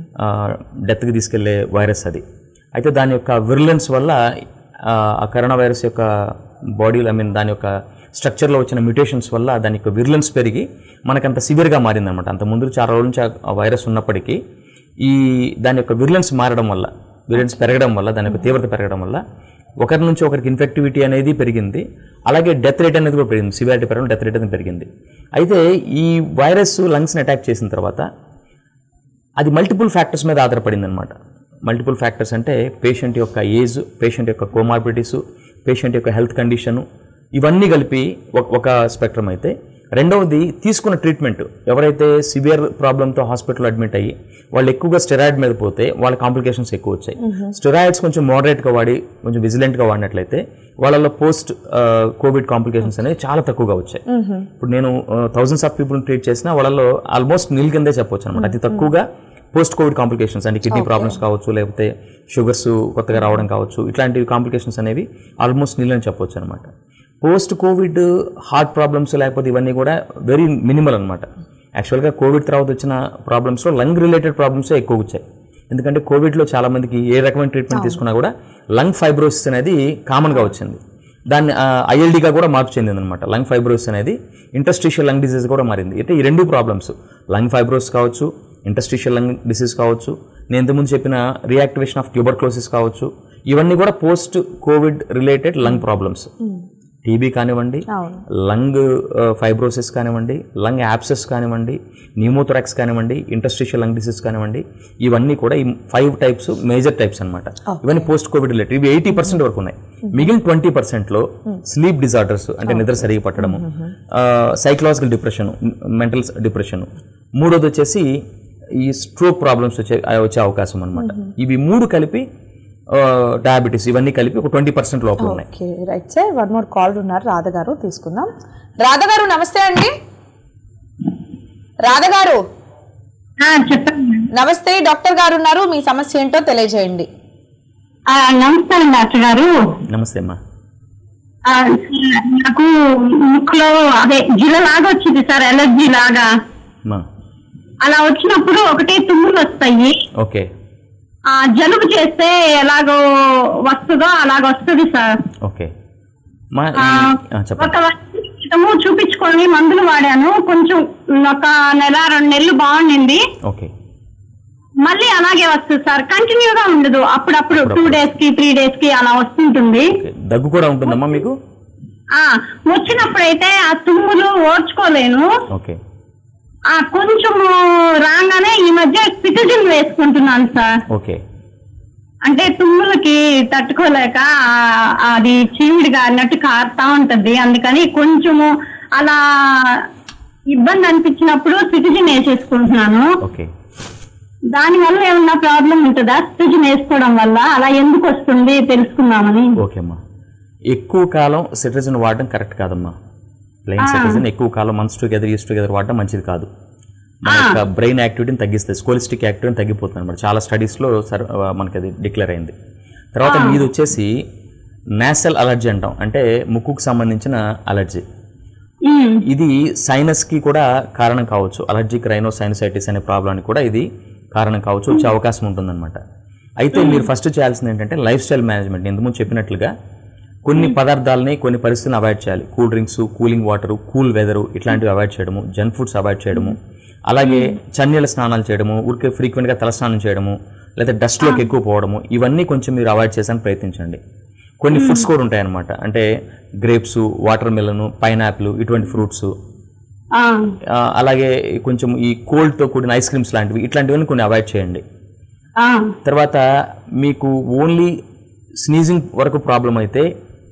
డెత్కి తీసుకెళ్లే వైరస్ అది అయితే దాని యొక్క విరులెన్స్ వల్ల ఆ, ఆ కరోనా వైరస్ యొక్క బాడీలో ఐ మీన్ దాని యొక్క స్ట్రక్చర్లో వచ్చిన మ్యూటేషన్స్ వల్ల దాని యొక్క విరులెన్స్ పెరిగి మనకంత సివియర్గా మారిందనమాట అంత ముందు చాలా రోజుల నుంచి ఆ- ఆ వైరస్ ఉన్నప్పటికీ ఈ దాని యొక్క విరులెన్స్ మారడం వల్ల విరులెన్స్ పెరగడం వల్ల దాని యొక్క తీవ్రత పెరగడం వల్ల ఒకరి నుంచి ఒకరికి ఇన్ఫెక్టివిటీ అనేది పెరిగింది అలాగే డెత్ రేట్ అనేది కూడా పెరిగింది సివియారిటీ పెరగడం డెత్ రేట్ అనేది పెరిగింది అయితే ఈ వైరస్ లంగ్స్ని అటాక్ చేసిన తర్వాత అది మల్టిపుల్ ఫ్యాక్టర్స్ మీద ఆధారపడింది అనమాట మల్టిపుల్ ఫ్యాక్టర్స్ అంటే పేషెంట్ యొక్క ఏజ్ పేషెంట్ యొక్క కోమార్బిడిటీస్ పేషెంట్ యొక్క హెల్త్ కండిషను ఇవన్నీ కలిపి ఒక ఒక స్పెక్ట్రమ్ అయితే రెండవది తీసుకున్న ట్రీట్మెంట్ ఎవరైతే సివియర్ ప్రాబ్లంతో హాస్పిటల్ అడ్మిట్ అయ్యి వాళ్ళు ఎక్కువగా స్టెరాయిడ్ మీద పోతే వాళ్ళ కాంప్లికేషన్స్ ఎక్కువ వచ్చాయి స్టెరాయిడ్స్ కొంచెం మోడరేట్గా వాడి కొంచెం విజిలెంట్గా వాడినట్లయితే వాళ్ళలో పోస్ట్ కోవిడ్ కాంప్లికేషన్స్ అనేవి చాలా తక్కువగా వచ్చాయి ఇప్పుడు నేను థౌసండ్స్ ఆఫ్ పీపుల్ ట్రీట్ చేసిన వాళ్ళలో ఆల్మోస్ట్ నీల్ కిందే చెప్పొచ్చు అనమాట అతి తక్కువగా పోస్ట్ కోవిడ్ కాంప్లికేషన్స్ అంటే కిడ్నీ ప్రాబ్లమ్స్ కావచ్చు లేకపోతే షుగర్స్ కొత్తగా రావడం కావచ్చు ఇట్లాంటి కాంప్లికేషన్స్ అనేవి ఆల్మోస్ట్ నీల్ అని చెప్పొచ్చు అనమాట పోస్ట్ కోవిడ్ హార్ట్ ప్రాబ్లమ్స్ లేకపోతే ఇవన్నీ కూడా వెరీ మినిమల్ అనమాట యాక్చువల్గా కోవిడ్ తర్వాత వచ్చిన ప్రాబ్లమ్స్లో లంగ్ రిలేటెడ్ ప్రాబ్లమ్స్ ఎక్కువ వచ్చాయి ఎందుకంటే కోవిడ్లో చాలా మందికి ఏ రకమైన ట్రీట్మెంట్ తీసుకున్నా కూడా లంగ్ ఫైబ్రోసిస్ అనేది కామన్గా వచ్చింది దాన్ని ఐఎల్డీగా కూడా మార్పు చెందింది అనమాట లంగ్ ఫైబ్రోసిస్ అనేది ఇంటర్స్టిషియల్ లంగ్ డిసీజ్ కూడా మారింది అయితే ఈ రెండు ప్రాబ్లమ్స్ లంగ్ ఫైబ్రోసిస్ కావచ్చు ఇంటర్స్టిషియల్ లంగ్ డిసీజ్ కావచ్చు నేను ఇంతకుముందు చెప్పిన రియాక్టివేషన్ ఆఫ్ ట్యూబర్క్లోసిస్ కావచ్చు ఇవన్నీ కూడా post covid related lung problems TB కానివ్వండి లంగ్ ఫైబ్రోసిస్ కానివ్వండి లంగ్ యాప్సెస్ కానివ్వండి న్యూమోథొరాక్స్ కానివ్వండి ఇంటర్స్టిషియల్ లంగ్ డిసీజ్ కానివ్వండి ఇవన్నీ కూడా ఈ ఫైవ్ టైప్స్ మేజర్ టైప్స్ అన్నమాట ఇవన్నీ పోస్ట్ కోవిడ్ రిలేటెడ్ ఇవి ఎయిటీ పర్సెంట్ వరకు ఉన్నాయి మిగిలిన ట్వంటీ పర్సెంట్లో స్లీప్ డిజార్డర్స్ అంటే నిద్ర సరిగా పట్టడము సైకలాజికల్ డిప్రెషన్ మెంటల్ డిప్రెషన్ మూడోది వచ్చేసి ఈ స్ట్రోక్ ప్రాబ్లమ్స్ వచ్చే వచ్చే అవకాశం అనమాట ఇవి మూడు కలిపి డయాబెటీస్ ఇవన్నీ కలిపి ఒక ట్వంటీ పర్సెంట్ లోపల ఉన్నాయి okay right sir one more call ఉన్నారు రాధ గారు తీసుకుందాం రాధ గారు నమస్తే అండి రాధ గారు ఆ, చెప్పండి నమస్తే డాక్టర్ గారు ఉన్నారు మీ సమస్య ఏంటో తెలియజేయండి ఆ, నమస్కారం డాక్టర్ గారు నమస్తే అమ్మా ఆ, నాకు ముక్కులో అదే జిల్లలాగా వచ్చింది సార్ ఎలర్జీ లాగా అమ్మా అలా వచ్చినప్పుడు ఒకటే తుమ్ములు వస్తాయి ఓకే ఆ జలుబు చేస్తే ఎలాగో వస్తుందో అలాగ వస్తుంది సార్ ఓకే మా ఆ, ఈ- ఆ, చెప్పండి ఒక వర్షం క్రితము చూపించుకొని మందులు వాడాను కొంచెం ఒక నెల రెండు నెలలు బాగుండింది ఓకే మళ్ళీ అలాగే వస్తుంది సార్ కంటిన్యూగా ఉండదు అప్పుడప్పుడు టూ డేస్ కి త్రీ డేస్ కి అలా వస్తుంటుంది ఓకే దగ్గు కూడా ఉంటుందమ్మా మీకు ఆ వచ్చినప్పుడైతే ఆ తుమ్ములు ఓర్చుకోలేను ఓకే ఆ కొంచెం రాగానే ఈ మధ్య సిటిజన్ వేసుకుంటున్నాను సార్ ఓకే అంటే తుమ్ములకి తట్టుకోలేక ఆ- అది చీమిడిగా అన్నట్టు కారుతా ఉంటది అందుకని కొంచెము అలా ఇబ్బంది అనిపించినప్పుడు సిటిజన్ వేసేసుకుంటున్నాను ఓకే దాని వల్ల ఏమన్నా ప్రాబ్లం ఉంటుందా సిటిజన్ వేసుకోవడం వల్ల అలా ఎందుకు వస్తుంది తెలుసుకుందామని ఓకే అమ్మా ఎక్కువ కాలం సిటిజన్ వాడడం కరెక్ట్ కాదమ్మా ప్లెయిన్ సిటిజన్ ఎక్కువ కాలం మంత్స్ టుగెదర్ ఈస్ టుగెదర్ వాడడం మంచిది కాదు మన యొక్క బ్రెయిన్ యాక్టివిటీని తగ్గిస్తుంది స్కోలిస్టిక్ యాక్టివిటీని తగ్గిపోతుంది అనమాట చాలా స్టడీస్లో సర్ మనకి అది డిక్లేర్ అయింది తర్వాత మీది వచ్చేసి నేసల్ అలర్జీ అంటాం అంటే ముక్కుకు సంబంధించిన అలర్జీ ఉమ్, ఇది సైనస్కి కూడా కారణం కావచ్చు అలర్జిక్ రైనో సైనసైటిస్ అనే ప్రాబ్లానికి కూడా ఇది కారణం కావచ్చు వచ్చే అవకాశం ఉంటుందన్నమాట అయితే మీరు ఫస్ట్ చేయాల్సింది ఏంటంటే లైఫ్ స్టైల్ మేనేజ్మెంట్ ఇంతకుముందు చెప్పినట్లుగా కొన్ని పదార్థాలని కొన్ని పరిస్థితులను అవాయిడ్ చేయాలి cool drinks cooling water cool weather ఇట్లాంటివి అవాయిడ్ చేయడము జంక్ ఫుడ్స్ అవాయిడ్ చేయడము అలాగే చన్నీళ్ళ స్నానాలు చేయడము ఊరికే ఫ్రీక్వెంట్గా తలస్నానం చేయడము లేదా డస్ట్లోకి ఎక్కువ పోవడము ఇవన్నీ కొంచెం మీరు అవాయిడ్ చేసానికి ప్రయత్నించండి కొన్ని ఫుడ్స్ కూడా ఉంటాయి అన్నమాట అంటే గ్రేప్స్ వాటర్ మిలను పైనాపిల్ ఇటువంటి ఫ్రూట్స్ ఆ, అలాగే కొంచెం ఈ కోల్డ్తో కూడిన ఐస్ క్రీమ్స్ లాంటివి ఇట్లాంటివన్నీ కొన్ని అవాయిడ్ చేయండి ఆ, తర్వాత మీకు ఓన్లీ స్నీజింగ్ వరకు ప్రాబ్లం అయితే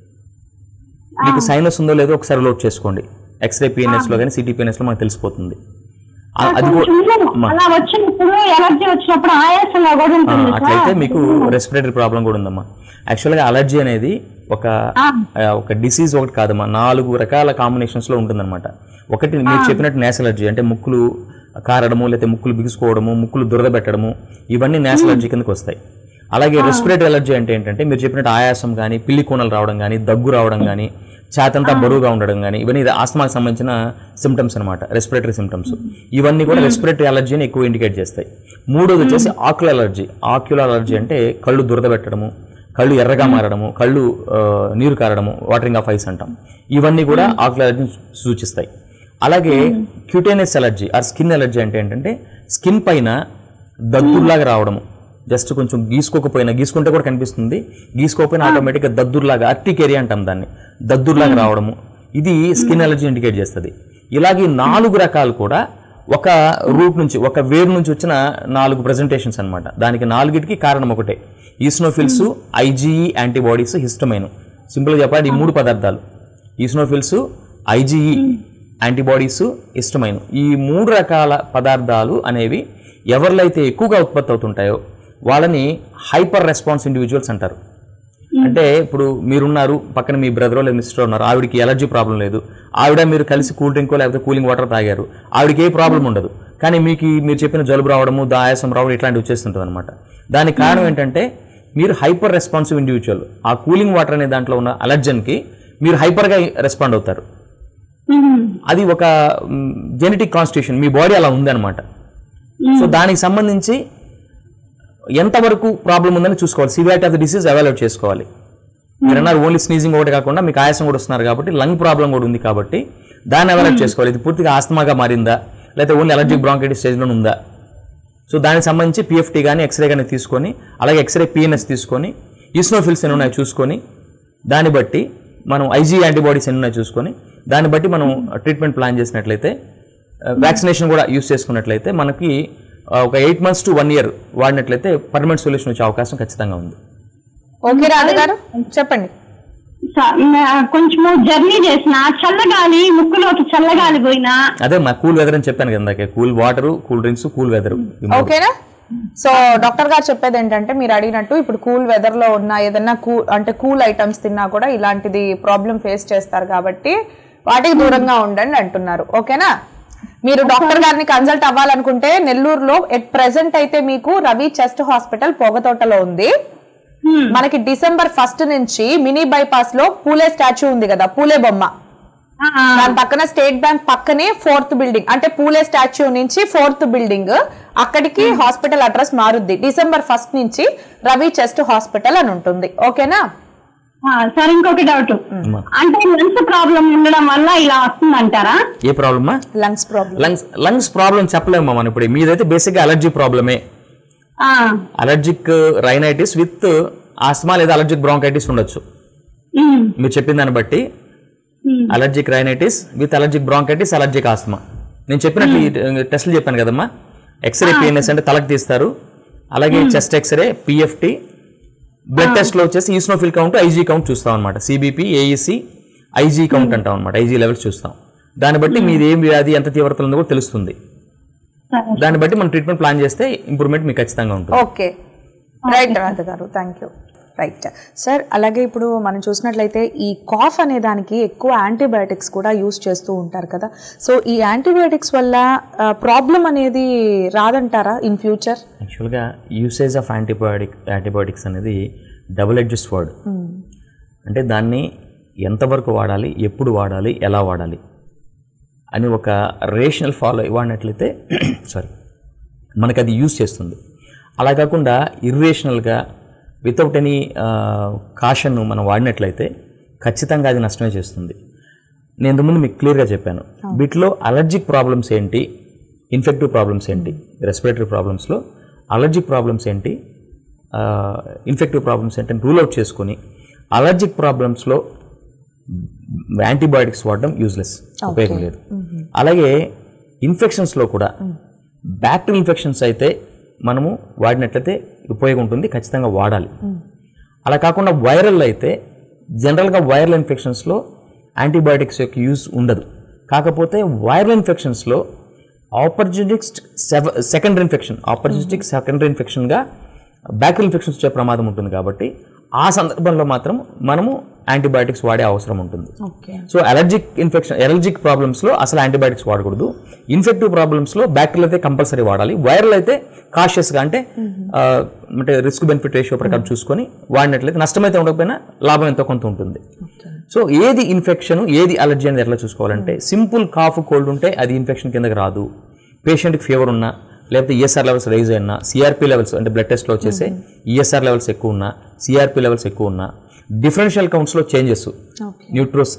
మీకు సైనస్ ఉందో లేదో ఒకసారి లోడ్ చేసుకోండి ఎక్స్రే పిఎన్ఎస్లో కానీ సిటీ పిఎన్ఎస్లో మనకు తెలిసిపోతుంది ఆ- అది కూడా కొంచెం అమ్మా. అలా వచ్చినప్పుడు ఎలర్జీ వచ్చినప్పుడు ఆయాసంగా కూడా ఆ, ఉంటుంది అట్లయితే మీకు రెస్పిరేటరీ ప్రాబ్లం కూడా ఉందమ్మా యాక్చువల్గా అలర్జీ అనేది ఒక ఆ, ఒక డిసీజ్ ఒకటి కాదమ్మా నాలుగు రకాల కాంబినేషన్స్లో ఉంటుందన్నమాట ఒకటి మీరు చెప్పినట్టు నేస్ అలర్జీ అంటే ముక్కులు కారడము లేకపోతే ముక్కులు బిగుసుకోవడము ముక్కులు దురద పెట్టడము ఇవన్నీ నేస్ అలర్జీ కిందకి వస్తాయి అలాగే రెస్పిరేటరీ అలర్జీ అంటే ఏంటంటే మీరు చెప్పినట్టు ఆయాసం కానీ పిల్లి కూనలు రావడం కానీ దగ్గు రావడం కానీ ఛాతంతా బరువుగా ఉండడం కానీ ఇవన్నీ ఇది ఆస్తమాకి సంబంధించిన సిమ్టమ్స్ అనమాట రెస్పిరేటరీ సిమ్టమ్స్ ఇవన్నీ కూడా రెస్పిరేటరీ అలర్జీని ఎక్కువ ఇండికేట్ చేస్తాయి మూడోది వచ్చేసి ఆక్యులర్ అలర్జీ ఆక్యులర్ అలర్జీ అంటే కళ్ళు దురద పెట్టడము కళ్ళు ఎర్రగా మారడము కళ్ళు ఆ, నీరు కారడము వాటరింగ్ ఆఫ్ ఐస్ అంటాం ఇవన్నీ కూడా ఆక్యులర్ అలర్జీని సూచిస్తాయి అలాగే cutaneous allergy or skin allergy అంటే ఏంటంటే స్కిన్ పైన దద్దుర్లాగా రావడము జస్ట్ కొంచెం గీసుకోకపోయినా గీసుకుంటే కూడా కనిపిస్తుంది గీసుకోకపోయినా ఆటోమేటిక్గా దద్దుర్లాగా అర్టికేరియా అంటాం దాన్ని దద్దుర్లాగా రావడము ఇది స్కిన్ అలర్జీ ఇండికేట్ చేస్తుంది ఇలాగే ఈ నాలుగు రకాలు కూడా ఒక రూట్ నుంచి ఒక వేరు నుంచి వచ్చిన నాలుగు ప్రజెంటేషన్స్ అన్నమాట దానికి నాలుగిటికి కారణం ఒకటే ఈస్నోఫిల్స్ ఐజీఈ యాంటీబాడీస్ హిస్టమైన్ సింపుల్గా చెప్పాలి ఈ మూడు పదార్థాలు ఈస్నోఫిల్స్ ఐజీఈ యాంటీబాడీస్ హిస్టమైన్ ఈ మూడు రకాల పదార్థాలు అనేవి ఎవరిలో అయితే ఎక్కువగా ఉత్పత్తి అవుతుంటాయో వాళ్ళని హైపర్ రెస్పాన్స్ ఇండివిజువల్స్ అంటారు అంటే ఇప్పుడు మీరున్నారు పక్కన మీ బ్రదర్ లేదా మిస్టర్ ఉన్నారు ఆవిడకి ఎలర్జీ ప్రాబ్లం లేదు ఆవిడ మీరు కలిసి కూల్ డ్రింక్ లేకపోతే కూలింగ్ వాటర్ తాగారు ఆవిడకి ఏ ప్రాబ్లం ఉండదు కానీ మీకు ఈ మీరు చెప్పిన జలుబు రావడము దాయాసం రావడం ఇట్లాంటివి వచ్చేస్తుంటుంది అనమాట దానికి కారణం ఏంటంటే మీరు హైపర్ రెస్పాన్సివ్ ఇండివిజువల్ ఆ కూలింగ్ వాటర్ అనే దాంట్లో ఉన్న అలర్జన్కి మీరు హైపర్గా రెస్పాండ్ అవుతారు అది ఒక జెనెటిక్ కాన్స్టిట్యూషన్ మీ బాడీ అలా ఉందన్నమాట సో దానికి సంబంధించి ఎంతవరకు ప్రాబ్లం ఉందని చూసుకోవాలి severity of the disease evaluate చేసుకోవాలి మీరు అన్నారు ఓన్లీ స్నీజింగ్ ఒకటి కాకుండా మీకు ఆయాసం కూడా వస్తున్నారు కాబట్టి లంగ్ ప్రాబ్లం కూడా ఉంది కాబట్టి దాన్ని అవాల్యుయేట్ చేసుకోవాలి ఇది పూర్తిగా ఆస్తమాగా మారిందా లేకపోతే ఓన్లీ అలర్జిక్ బ్రాంకైటిస్ స్టేజ్లో ఉందా సో దానికి సంబంధించి పిఎఫ్టీ కానీ ఎక్స్రే కానీ తీసుకొని అలాగే ఎక్స్రే పిఎన్ఎస్ తీసుకొని ఈస్నోఫిల్స్ ఎన్ని ఉన్నాయో చూసుకొని దాన్ని బట్టి మనం ఐజీ యాంటీబాడీస్ ఎన్ని ఉన్నాయో చూసుకొని దాన్ని బట్టి మనం ట్రీట్మెంట్ ప్లాన్ చేసినట్లయితే వ్యాక్సినేషన్ కూడా యూస్ చేసుకున్నట్లయితే మనకి ఆ, ఒక eight months to one year వాడినట్లయితే పర్మనెంట్ సొల్యూషన్ వచ్చే అవకాశం ఖచ్చితంగా ఉంది ఓకే రాధ గారు చెప్పండి స- మ- కొంచెము జర్నీ చేసిన చల్లగాలి ముక్కులోకి చల్లగాలి పోయినా అదే మా కూల్ వెదర్ అని చెప్పాను కదా ఇందాకే cool water cool drinks cool weather ఓకేనా సో డాక్టర్ గారు చెప్పేది ఏంటంటే మీరు అడిగినట్టు ఇప్పుడు కూల్ వెదర్ లో ఉన్న ఏదైనా కూ అంటే కూల్ ఐటమ్స్ తిన్నా కూడా ఇలాంటిది ప్రాబ్లం ఫేస్ చేస్తారు కాబట్టి వాటికి దూరంగా ఉండండి అంటున్నారు ఓకేనా మీరు డాక్టర్ గారిని కన్సల్ట్ అవ్వాలనుకుంటే నెల్లూరులో ఎట్ ప్రెసెంట్ అయితే మీకు రవి చెస్ట్ హాస్పిటల్ పొగతోటలో ఉంది మనకి డిసెంబర్ ఫస్ట్ నుంచి మినీ బైపాస్ లో పూలే స్టాచ్యూ ఉంది కదా పూలే బొమ్మ దాని పక్కన స్టేట్ బ్యాంక్ పక్కనే ఫోర్త్ బిల్డింగ్ అంటే పూలే స్టాచ్యూ నుంచి ఫోర్త్ బిల్డింగ్ అక్కడికి హాస్పిటల్ అడ్రస్ మారుద్ది డిసెంబర్ ఫస్ట్ నుంచి రవి చెస్ట్ హాస్పిటల్ అని ఉంటుంది ఓకేనా ఆ, సార్ ఇంకొక డౌట్ అంటే లంగ్స్ ప్రాబ్లం ఉండడం వల్ల ఇలా వస్తుందంటారా ఏ ప్రాబ్లమా lungs problem lungs lungs problem చెప్పలేము మనం ఇప్పుడు మీదైతే బేసిక్గా అలర్జీ ప్రాబ్లమే ఆ, అలర్జిక్ రైనైటిస్ విత్ ఆస్మా లేదా అలర్జిక్ బ్రాంకైటిస్ ఉండొచ్చు ఉమ్, మీరు చెప్పిన దాన్ని బట్టి allergic rhinitis with allergic bronchitis allergic asthma నేను చెప్పినట్లు ఈ టెస్టులు చెప్పాను కదమ్మా ఎక్స్రే పిఎన్ఎస్ అంటే తలకు తీస్తారు అలాగే చెస్ట్ ఎక్స్రే పిఎఫ్టి బ్లడ్ టెస్ట్లో వచ్చేసి ఈస్నోఫిల్ కౌంట్ ఐజీ కౌంట్ చూస్తాం అనమాట సిబిపి ఏఈసి ఐజీ కౌంట్ అంటాం అనమాట ఐజీ లెవెల్స్ చూస్తాం దాన్ని బట్టి మీది ఏం వ్యాధి ఎంత తీవ్రత ఉందో కూడా తెలుస్తుంది సరే. దాన్ని బట్టి మనం ట్రీట్మెంట్ ప్లాన్ చేస్తే ఇంప్రూవ్మెంట్ మీకు ఖచ్చితంగా ఉంటుంది ఓకే రైట్ రాధ గారు థ్యాంక్ యూ రైట్ సార్ అలాగే ఇప్పుడు మనం చూసినట్లయితే ఈ కాఫ్ అనే దానికి ఎక్కువ యాంటీబయాటిక్స్ కూడా యూస్ చేస్తూ ఉంటారు కదా సో ఈ యాంటీబయాటిక్స్ వల్ల ప్రాబ్లం అనేది రాదంటారా ఇన్ ఫ్యూచర్ యాక్చువల్గా యూసేజ్ ఆఫ్ యాంటీబయాటిక్ యాంటీబయాటిక్స్ అనేది డబుల్ ఎడ్జస్ట్ వర్డ్ అంటే దాన్ని ఎంతవరకు వాడాలి ఎప్పుడు వాడాలి ఎలా వాడాలి అని ఒక రేషనల్ ఫాలో వాడినట్లయితే సారీ మనకి అది యూజ్ చేస్తుంది అలా కాకుండా ఇర్రేషనల్గా వితౌట్ ఎనీ కాషన్ మనం వాడినట్లయితే ఖచ్చితంగా అది నష్టమే చేస్తుంది నేను ఇంతకుముందు మీకు క్లియర్గా చెప్పాను వీటిలో అలర్జిక్ ప్రాబ్లమ్స్ ఏంటి ఇన్ఫెక్టివ్ ప్రాబ్లమ్స్ ఏంటి రెస్పిరేటరీ ప్రాబ్లమ్స్లో అలర్జిక్ ప్రాబ్లమ్స్ ఏంటి ఇన్ఫెక్టివ్ ప్రాబ్లమ్స్ ఏంటి అని రూల్ అవుట్ చేసుకొని అలర్జిక్ ప్రాబ్లమ్స్లో యాంటీబయాటిక్స్ వాడడం యూజ్లెస్ ఉపయోగం లేదు అలాగే ఇన్ఫెక్షన్స్లో కూడా బ్యాక్టీరియల్ ఇన్ఫెక్షన్స్ అయితే మనము వాడినట్లయితే ఉపయోగం ఉంటుంది ఖచ్చితంగా వాడాలి అలా కాకుండా వైరల్ అయితే జనరల్గా వైరల్ ఇన్ఫెక్షన్స్లో యాంటీబయాటిక్స్ యొక్క యూజ్ ఉండదు కాకపోతే వైరల్ ఇన్ఫెక్షన్స్లో opportunistic secondary infection opportunistic secondary ఇన్ఫెక్షన్గా బ్యాక్టీరియల్ ఇన్ఫెక్షన్స్ వచ్చే ప్రమాదం ఉంటుంది కాబట్టి ఆ సందర్భంలో మాత్రం మనము యాంటీబయాటిక్స్ వాడే అవసరం ఉంటుంది okay so allergic infection allergic ప్రాబ్లమ్స్లో అసలు యాంటీబయాటిక్స్ వాడకూడదు ఇన్ఫెక్టివ్ ప్రాబ్లమ్స్లో బ్యాక్టీరియల్ అయితే కంపల్సరీ వాడాలి వైరల్ అయితే కాషియస్గా అంటే ఆ, అంటే రిస్క్ బెనిఫిట్ రేషియో ప్రకారం చూసుకొని వాడినట్లయితే నష్టమైతే ఉండకపోయినా లాభం ఎంతో కొంత ఉంటుంది సో ఏది ఇన్ఫెక్షన్ ఏది అలర్జీ అనేది ఎట్లా చూసుకోవాలంటే సింపుల్ కాఫ్ కోల్డ్ ఉంటే అది ఇన్ఫెక్షన్ కిందకి రాదు పేషెంట్కి ఫీవర్ ఉన్నా లేకపోతే ఈఎస్ఆర్ లెవెల్స్ రైజ్ అయినా సిఆర్పి లెవెల్స్ అంటే బ్లడ్ టెస్ట్లో వచ్చేసి ఈఎస్ఆర్ లెవెల్స్ ఎక్కువ ఉన్నా సిఆర్పి లెవెల్స్ ఎక్కువ ఉన్నా డిఫరెన్షియల్ కౌంట్స్లో changes neutros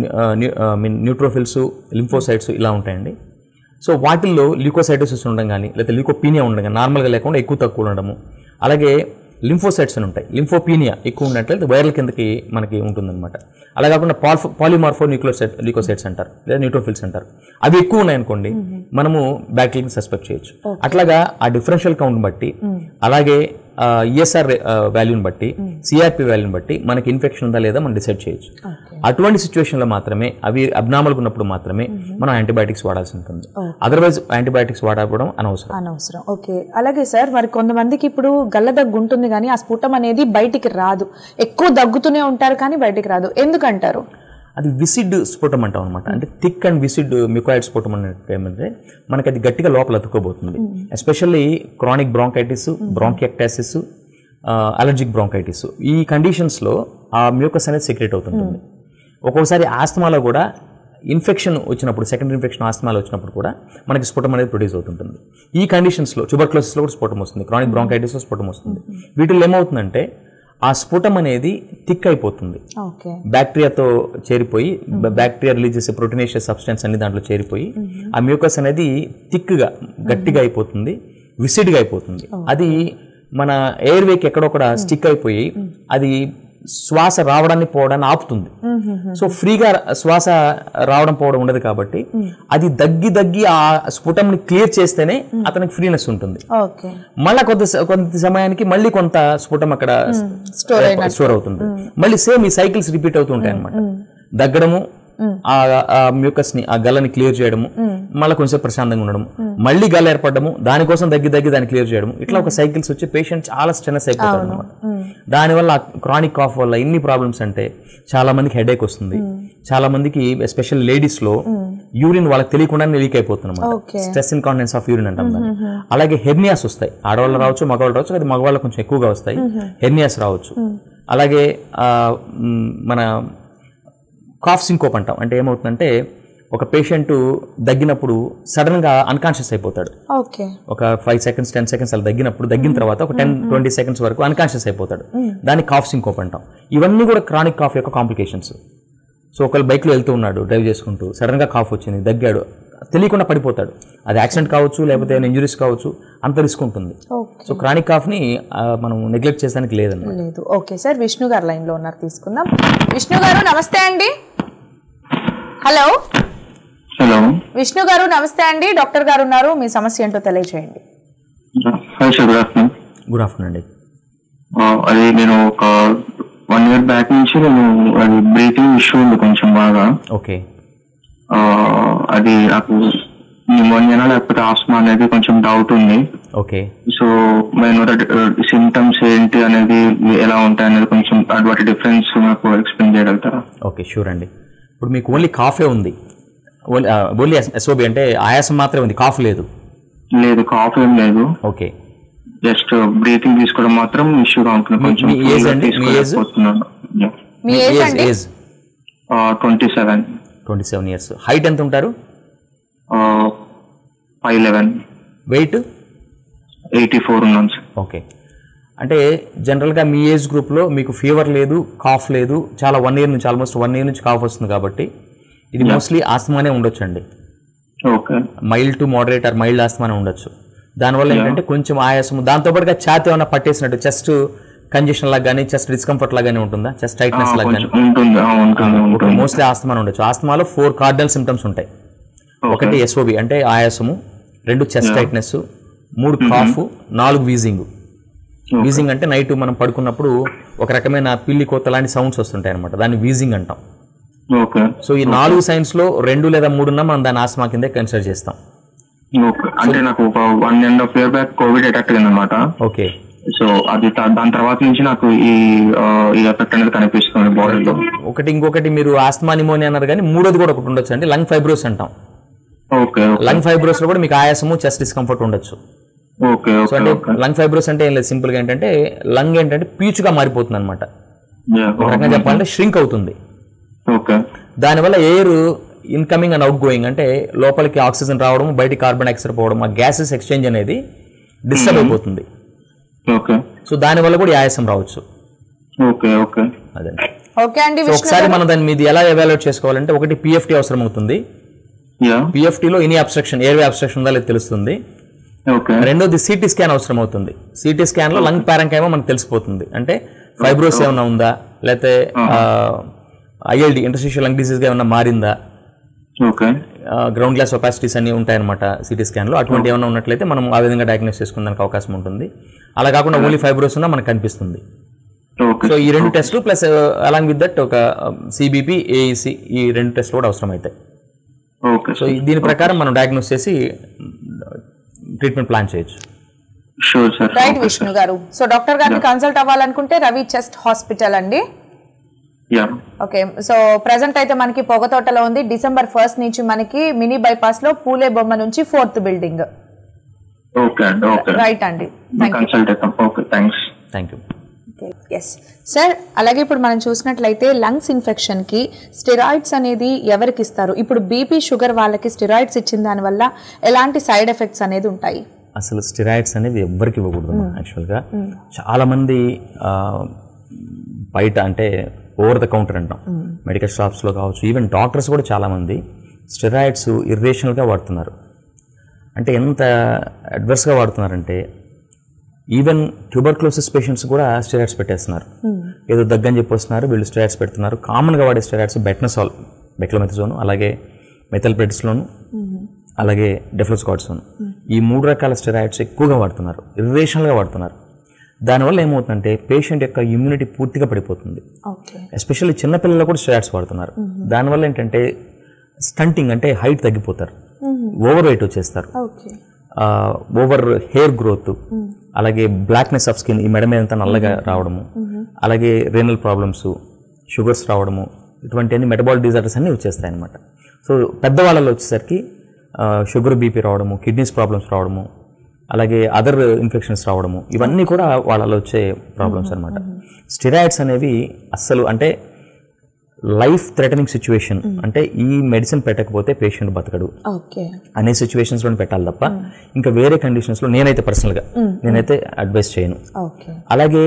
mean neutrophils lymphocytes ఇలా ఉంటాయండి సో వాటిల్లో ల్యూకోసైటోసిస్ ఉండడం కానీ లేదా ల్యూకోపీనియా ఉండడం కానీ నార్మల్గా లేకుండా ఎక్కువ తక్కువ ఉండడము అలాగే లింఫోసైట్స్ అని ఉంటాయి లింఫోపీనియా ఎక్కువ ఉన్నట్లయితే వైరల్ కిందకి మనకి ఉంటుందన్నమాట అలా కాకుండా పాల్ఫో పాలిమార్ఫో న్యూక్లోసైట్ ల్యూకోసైట్స్ అంటారు లేదా న్యూట్రోఫిల్స్ అంటారు అవి ఎక్కువ ఉన్నాయనుకోండి మనము బ్యాక్టీరియాని సస్పెక్ట్ చేయొచ్చు అట్లాగా ఆ డిఫరెన్షియల్ కౌంట్ బట్టి అలాగే ఈఎస్ఆర్ వాల్యూని బట్టి సిఆర్పి వాల్యూని బట్టి మనకి ఇన్ఫెక్షన్ ఉందా లేదా మనం డిసైడ్ చేయొచ్చు అటువంటి సిచ్యువేషన్లో మాత్రమే అవి అబ్నార్మల్గా ఉన్నప్పుడు మాత్రమే మనం యాంటీబయాటిక్స్ వాడాల్సి ఉంటుంది అదర్వైజ్ యాంటీబయాటిక్స్ వాడకపోవడం అనవసరం అనవసరం ఓకే అలాగే సార్ మరి కొంతమందికి ఇప్పుడు గల్ల దగ్గు ఉంటుంది కానీ ఆ స్ఫుటం అనేది బయటికి రాదు ఎక్కువ దగ్గుతూనే ఉంటారు కానీ బయటికి రాదు ఎందుకంటారు అది విసిడ్ స్ఫోటం అంటాం అనమాట అంటే thick and viscid mucoid sputum అంటే ఏమంటే మనకి అది గట్టిగా లోపల అతుక్కోబోతుంది especially chronic bronchitis bronchiectasis allergic bronchitis ఈ కండిషన్స్లో ఆ మ్యూకస్ అనేది సెక్రేట్ అవుతుంటుంది ఒక్కొక్కసారి ఆస్తమాలో కూడా ఇన్ఫెక్షన్ వచ్చినప్పుడు సెకండరీ ఇన్ఫెక్షన్ ఆస్తమాలో వచ్చినప్పుడు కూడా మనకి స్ఫోటం అనేది ప్రొడ్యూస్ అవుతుంటుంది ఈ కండిషన్స్లో ట్యూబర్క్లోసిస్లో కూడా స్ఫోటం వస్తుంది క్రానిక్ బ్రాంకైటిస్లో స్ఫోటం వస్తుంది వీటిల్లో ఏమవుతుందంటే ఆ స్ఫుటం అనేది థిక్ అయిపోతుంది ఓకే బ్యాక్టీరియాతో చేరిపోయి బ- బ్యాక్టీరియా రిలీజ్ చేసే ప్రోటీనేషియస్ సబ్స్టెన్స్ అన్ని దాంట్లో చేరిపోయి ఆ మ్యూకస్ అనేది థిక్గా గట్టిగా అయిపోతుంది విసిడ్గా అయిపోతుంది అది మన ఎయిర్ వేకి ఎక్కడొక్కడ స్టిక్ అయిపోయి అది శ్వాస రావడాన్ని పోవడాన్ని ఆపుతుంది సో ఫ్రీగా శ్వాస రావడం పోవడం ఉండదు కాబట్టి అది దగ్గి దగ్గి ఆ స్ఫుటంని క్లియర్ చేస్తేనే అతనికి ఫ్రీనెస్ ఉంటుంది ఓకే మళ్ళా కొంత స- కొంత సమయానికి మళ్ళీ కొంత స్ఫుటం అక్కడ Store స్టోర్ అవుతుంది మళ్ళీ సేమ్ ఈ సైకిల్స్ రిపీట్ అవుతూ ఉంటాయి అనమాట దగ్గడము ఆ మ్యూకస్ ని ఆ గల్లని క్లియర్ చేయడము మళ్ళీ కొంచెం ప్రశాంతంగా ఉండడం మళ్ళీ గల్ల ఏర్పడము దానికోసం దగ్గి దగ్గి దాన్ని క్లియర్ చేయడం ఇట్లా ఒక సైకిల్స్ వచ్చి పేషెంట్ చాలా స్ట్రెస్ అయిపోతాడు అనమాట దానివల్ల క్రానిక్ కాఫ్ వల్ల ఎన్ని ప్రాబ్లమ్స్ అంటే చాలా మందికి హెడేక్ వస్తుంది చాలా మందికి ఎస్పెషల్ లేడీస్ లో యూరిన్ వాళ్ళకి తెలియకుండానే లీక్ అయిపోతుంది Okay. Stress incontinence of urine అంటాం దాన్ని. అలాగే హెర్నియాస్ వస్తాయి ఆడవాళ్ళు రావచ్చు మగవాళ్ళు రావచ్చు అది మగవాళ్ళకి కొంచెం ఎక్కువగా వస్తాయి హెర్నియాస్ రావచ్చు అలాగే ఆ, మ్, మన కాఫ్ సింకోప్ అంటాం అంటే ఏమవుతుందంటే ఒక పేషెంట్ దగ్గినప్పుడు సడన్ గా అన్కాన్షియస్ అయిపోతాడు ఓకే ఒక ఫైవ్ సెకండ్స్ టెన్ సెకండ్స్ అలా దగ్గినప్పుడు దగ్గిన తర్వాత ఒక టెన్ ట్వంటీ సెకండ్స్ వరకు అన్కాన్షియస్ అయిపోతాడు దాన్ని కాఫ్ సింకోప్ అంటాం ఇవన్నీ కూడా క్రానిక్ కాఫ్ యొక్క కాంప్లికేషన్స్ సో ఒకళ్ళు బైక్లో వెళ్తూ ఉన్నాడు డ్రైవ్ చేసుకుంటూ సడన్గా కాఫ్ వచ్చింది దగ్గాడు తెలియకుండా పడిపోతాడు అది యాక్సిడెంట్ కావచ్చు లేకపోతే ఇంజురీస్ కావచ్చు అంత రిస్క్ ఉంటుంది ఓకే సో క్రానిక్ కాఫ్ని ఆ, మనం నెగ్లెక్ట్ చేసడానికి లేదన్నమాట లేదు ఓకే సార్ విష్ణు గారు లైన్ లో ఉన్నారు తీసుకుందాం విష్ణు గారు నమస్తే అండి హలో హలో విష్ణు గారు నమస్తే అండి డాక్టర్ గారు ఉన్నారు మీ సమస్య ఏంటో తెలియజేయండి hi sir good afternoon good afternoon అండి అది నేను ఒక వన్ ఇయర్ బ్యాక్ నుంచి నేను అది బ్రీతింగ్ ఇష్యూ ఉంది కొంచెం బాగా ఓకే ఆ, అది నాకు న్యూమోనియా లేకపోతే ఆస్మా అనేది కొంచెం డౌట్ ఉంది ఓకే సో నేను సిమ్టమ్స్ ఏంటి అనేది ఎలా ఉంటాయి అనేది కొంచెం వాటి డిఫరెన్స్ నాకు ఎక్స్ప్లెయిన్ చేయగలుగుతారా ఓకే షూర్ అండి ఇప్పుడు మీకు ఓన్లీ కాఫే ఉంది ఓన్లీ ఓన్లీ ఎస్ఓబి అంటే ఆయాసం మాత్రమే ఉంది కాఫ్ లేదు లేదు కాఫ్ ఏం లేదు ఓకే జస్ట్ బ్రీతింగ్ తీసుకోవడం మాత్రం ఇష్యూగా ఉంటుంది మీ- కొంచెం మీ ఏజ్ అండి? మీ ఏజ్? మీ ఏజ్ అండి age twenty seven twenty seven years height ఎంత ఉంటారు five eleven weight eighty four ఉన్నాను సార్ ఓకే అంటే జనరల్గా మీ ఏజ్ గ్రూప్లో మీకు ఫీవర్ లేదు కాఫ్ లేదు చాలా వన్ ఇయర్ నుంచి ఆల్మోస్ట్ వన్ ఇయర్ నుంచి కాఫ్ వస్తుంది కాబట్టి ఇది మోస్ట్లీ ఆస్తమానే ఉండొచ్చు అండి okay mild to moderate or mild ఆస్తమానే ఉండొచ్చు దానివల్ల ఏంటంటే కొంచెం ఆయాసం దాంతోపాటుగా ఛాతి ఏమైనా పట్టేసినట్టు చెస్ట్ కంజెషన్ లాగా కానీ చెస్ట్ డిస్కంఫర్ట్ లాగానే ఉంటుందా చెస్ట్ టైట్నెస్ లాగా కానీ కొంచెం ఉంటుంది ఆ, ఉంటుంది ఉంటుంది మోస్ట్లీ ఆస్తమానే ఉండొచ్చు ఆస్తమాలో ఫోర్ కార్డినల్ సిమ్టమ్స్ ఉంటాయి ఒకటి ఎస్ఓబి అంటే ఆయాసము రెండు చెస్ట్ టైట్నెస్ మూడు కాఫ్ నాలుగు వీజింగ్ వీజింగ్ అంటే నైట్ మనం పడుకున్నప్పుడు ఒక రకమైన పిల్లి కోత లాంటి సౌండ్స్ వస్తుంటాయి అనమాట దాన్ని వీజింగ్ అంటాం ఓకే సో ఈ నాలుగు సైన్స్ లో రెండు లేదా మూడున్న మనం దాన్ని ఆస్మా కింద కన్సిడర్ చేస్తాం ఓకే అంటే నాకు ఒక one and half year back covid attack అయిందన్నమాట ఓకే సో అది త- దాని తర్వాత నుంచి నాకు ఈ ఆ, ఈ ఎఫెక్ట్ అనేది కనిపిస్తుంది బాడీలో ఒకటి ఇంకొకటి మీరు ఆస్మా నిమోనియా అన్నారు కానీ మూడోది కూడా ఒకటి ఉండొచ్చు అండి లంగ్ ఫైబ్రోస్ అంటాం ఓకే లంగ్ ఫైబ్రోస్ లో కూడా మీకు ఆయాసము చెస్ట్ డిస్కంఫర్ట్ ఉండొచ్చు ఓకే సో ఓకే అంటే ఓకే లంగ్ ఫైబ్రోస్ అంటే ఏం లేదు సింపుల్ గా ఏంటంటే లంగ్ ఏంటంటే పీచుగా మారిపోతుంది అనమాట ఒక రకంగా చెప్పాలంటే ష్రింక్ అవుతుంది ఓకే దానివల్ల air incoming and outgoing అంటే లోపలికి ఆక్సిజన్ రావడం బయటికి కార్బన్ డైఆక్సైడ్ పోవడం ఆ గ్యాసెస్ ఎక్స్చేంజ్ అనేది డిస్టర్బ్ అయిపోతుంది ఓకే సో దానివల్ల కూడా ఈ ఆయాసం రావచ్చు ఓకే ఓకే అదే ఓకే అండి సో విష్ణు ఒకసారి మనం దాన్ని మీది ఎలా ఎవాల్యుయేట్ చేసుకోవాలంటే ఒకటి పిఎఫ్టీ అవసరం అవుతుంది యా పిఎఫ్టీలో ఎనీ అబ్స్ట్రక్షన్ ఎయిర్వే అబ్స్ట్రక్షన్ ఉందా లేదు తెలుస్తుంది ఓకే రెండోది సిటీ స్కాన్ అవసరం అవుతుంది సిటీ స్కాన్ లో లంగ్ ప్యారంకైమో మనకు తెలిసిపోతుంది అంటే ఫైబ్రోస్ ఏమైనా ఉందా లేకపోతే ఐఎల్డి ఇంటర్స్టిషియల్ లంగ్ డిసీజ్గా ఏమైనా మారిందా ఓకే గ్రౌండ్ గ్లాస్ ఒపాసిటీస్ అన్ని ఉంటాయన్నమాట సిటీ స్కాన్లో అటువంటి ఏమైనా ఉన్నట్లయితే మనం ఆ విధంగా డయాగ్నోస్ చేసుకునేందుకు అవకాశం ఉంటుంది అలా కాకుండా ఓన్లీ ఫైబ్రోస్ ఉన్నా మనకు కనిపిస్తుంది ఓకే సో ఈ రెండు టెస్టులు ప్లస్ అలాంగ్ విత్ దట్ ఒక సిబిపి ఏఈసి ఈ రెండు టెస్టులు కూడా అవసరం అవుతాయి ఓకే సో ఈ- దీని ప్రకారం మనం డయాగ్నోస్ చేసి ట్రీట్మెంట్ ప్లాన్ చేయొచ్చు షూర్ సార్ రైట్ విష్ణు గారు సో డాక్టర్ గారిని కన్సల్ట్ అవ్వాలనుకుంటే రవి చెస్ట్ హాస్పిటల్ అండి యా ఓకే సో ప్రజెంట్ అయితే మనకి పొగతోటలో ఉంది డిసెంబర్ ఫస్ట్ నుంచి మనకి మినీ బైపాస్ లో పూలే బొమ్మ నుంచి ఫోర్త్ బిల్డింగ్ ఓకే అండి ఓకే రైట్ అండి థ్యాంక్ యూ కన్సల్ట్ అవుతాం okay thanks thank you yes sir అలాగే ఇప్పుడు మనం చూసినట్లయితే లంగ్స్ ఇన్ఫెక్షన్ కి స్టెరాయిడ్స్ అనేది ఎవరికి ఇస్తారు ఇప్పుడు బీపీ షుగర్ వాళ్ళకి స్టెరాయిడ్స్ ఇచ్చిన దానివల్ల ఎలాంటి సైడ్ ఎఫెక్ట్స్ అనేది ఉంటాయి అసలు స్టిరాయిడ్స్ అనేది ఎవ్వరికి ఇవ్వకూడదు యాక్చువల్గా చాలామంది ఆ, బయట అంటే ఓవర్ ద కౌంటర్ అంటాం మెడికల్ షాప్స్లో కావచ్చు ఈవెన్ డాక్టర్స్ కూడా చాలామంది స్టెరాయిడ్స్ ఇర్రేషనల్గా వాడుతున్నారు అంటే ఎంత అడ్వర్స్గా వాడుతున్నారంటే ఈవెన్ ట్యూబర్క్లోసిస్ పేషెంట్స్ కూడా స్టెరాయిడ్స్ పెట్టేస్తున్నారు ఏదో దగ్గని చెప్పి వస్తున్నారు వీళ్ళు స్టెరాయిడ్స్ పెడుతున్నారు కామన్గా వాడే స్టెరాయిడ్స్ బెట్నసాల్ బెక్లోమెథజోన్ అలాగే మెథల్ప్రెడిస్లోను అలాగే డెఫ్లోస్కాట్సోన్ ఈ మూడు రకాల స్టెరాయిడ్స్ ఎక్కువగా వాడుతున్నారు ఇర్రేషనల్గా వాడుతున్నారు దానివల్ల ఏమవుతుందంటే పేషెంట్ యొక్క ఇమ్యూనిటీ పూర్తిగా పడిపోతుంది ఓకే ఎస్పెషల్లీ చిన్నపిల్లలు కూడా స్టెరాయిడ్స్ వాడుతున్నారు దానివల్ల ఏంటంటే స్టంటింగ్ అంటే హైట్ తగ్గిపోతారు ఓవర్ వెయిట్ వచ్చేస్తారు ఓకే ఓవర్ హెయిర్ గ్రోత్ అలాగే బ్లాక్నెస్ ఆఫ్ స్కిన్ ఈ మెడ మీద అంతా నల్లగా రావడము అలాగే రేనల్ ప్రాబ్లమ్స్ షుగర్స్ రావడము ఇటువంటి అన్ని మెటబాల్ డిజార్డర్స్ అన్నీ వచ్చేస్తాయి అనమాట సో పెద్దవాళ్ళలో వచ్చేసరికి షుగర్ బీపీ రావడము కిడ్నీస్ ప్రాబ్లమ్స్ రావడము అలాగే అదర్ ఇన్ఫెక్షన్స్ రావడము ఇవన్నీ కూడా వాళ్ళలో వచ్చే ప్రాబ్లమ్స్ అనమాట స్టెరాయిడ్స్ అనేవి అస్సలు అంటే లైఫ్ థ్రెటనింగ్ సిచ్యువేషన్ అంటే ఈ మెడిసిన్ పెట్టకపోతే పేషెంట్ బతకడు ఓకే అనే సిచ్యువేషన్స్లో పెట్టాలి తప్ప ఇంకా వేరే కండిషన్స్లో నేనైతే పర్సనల్గా నేనైతే అడ్వైస్ చేయను ఓకే అలాగే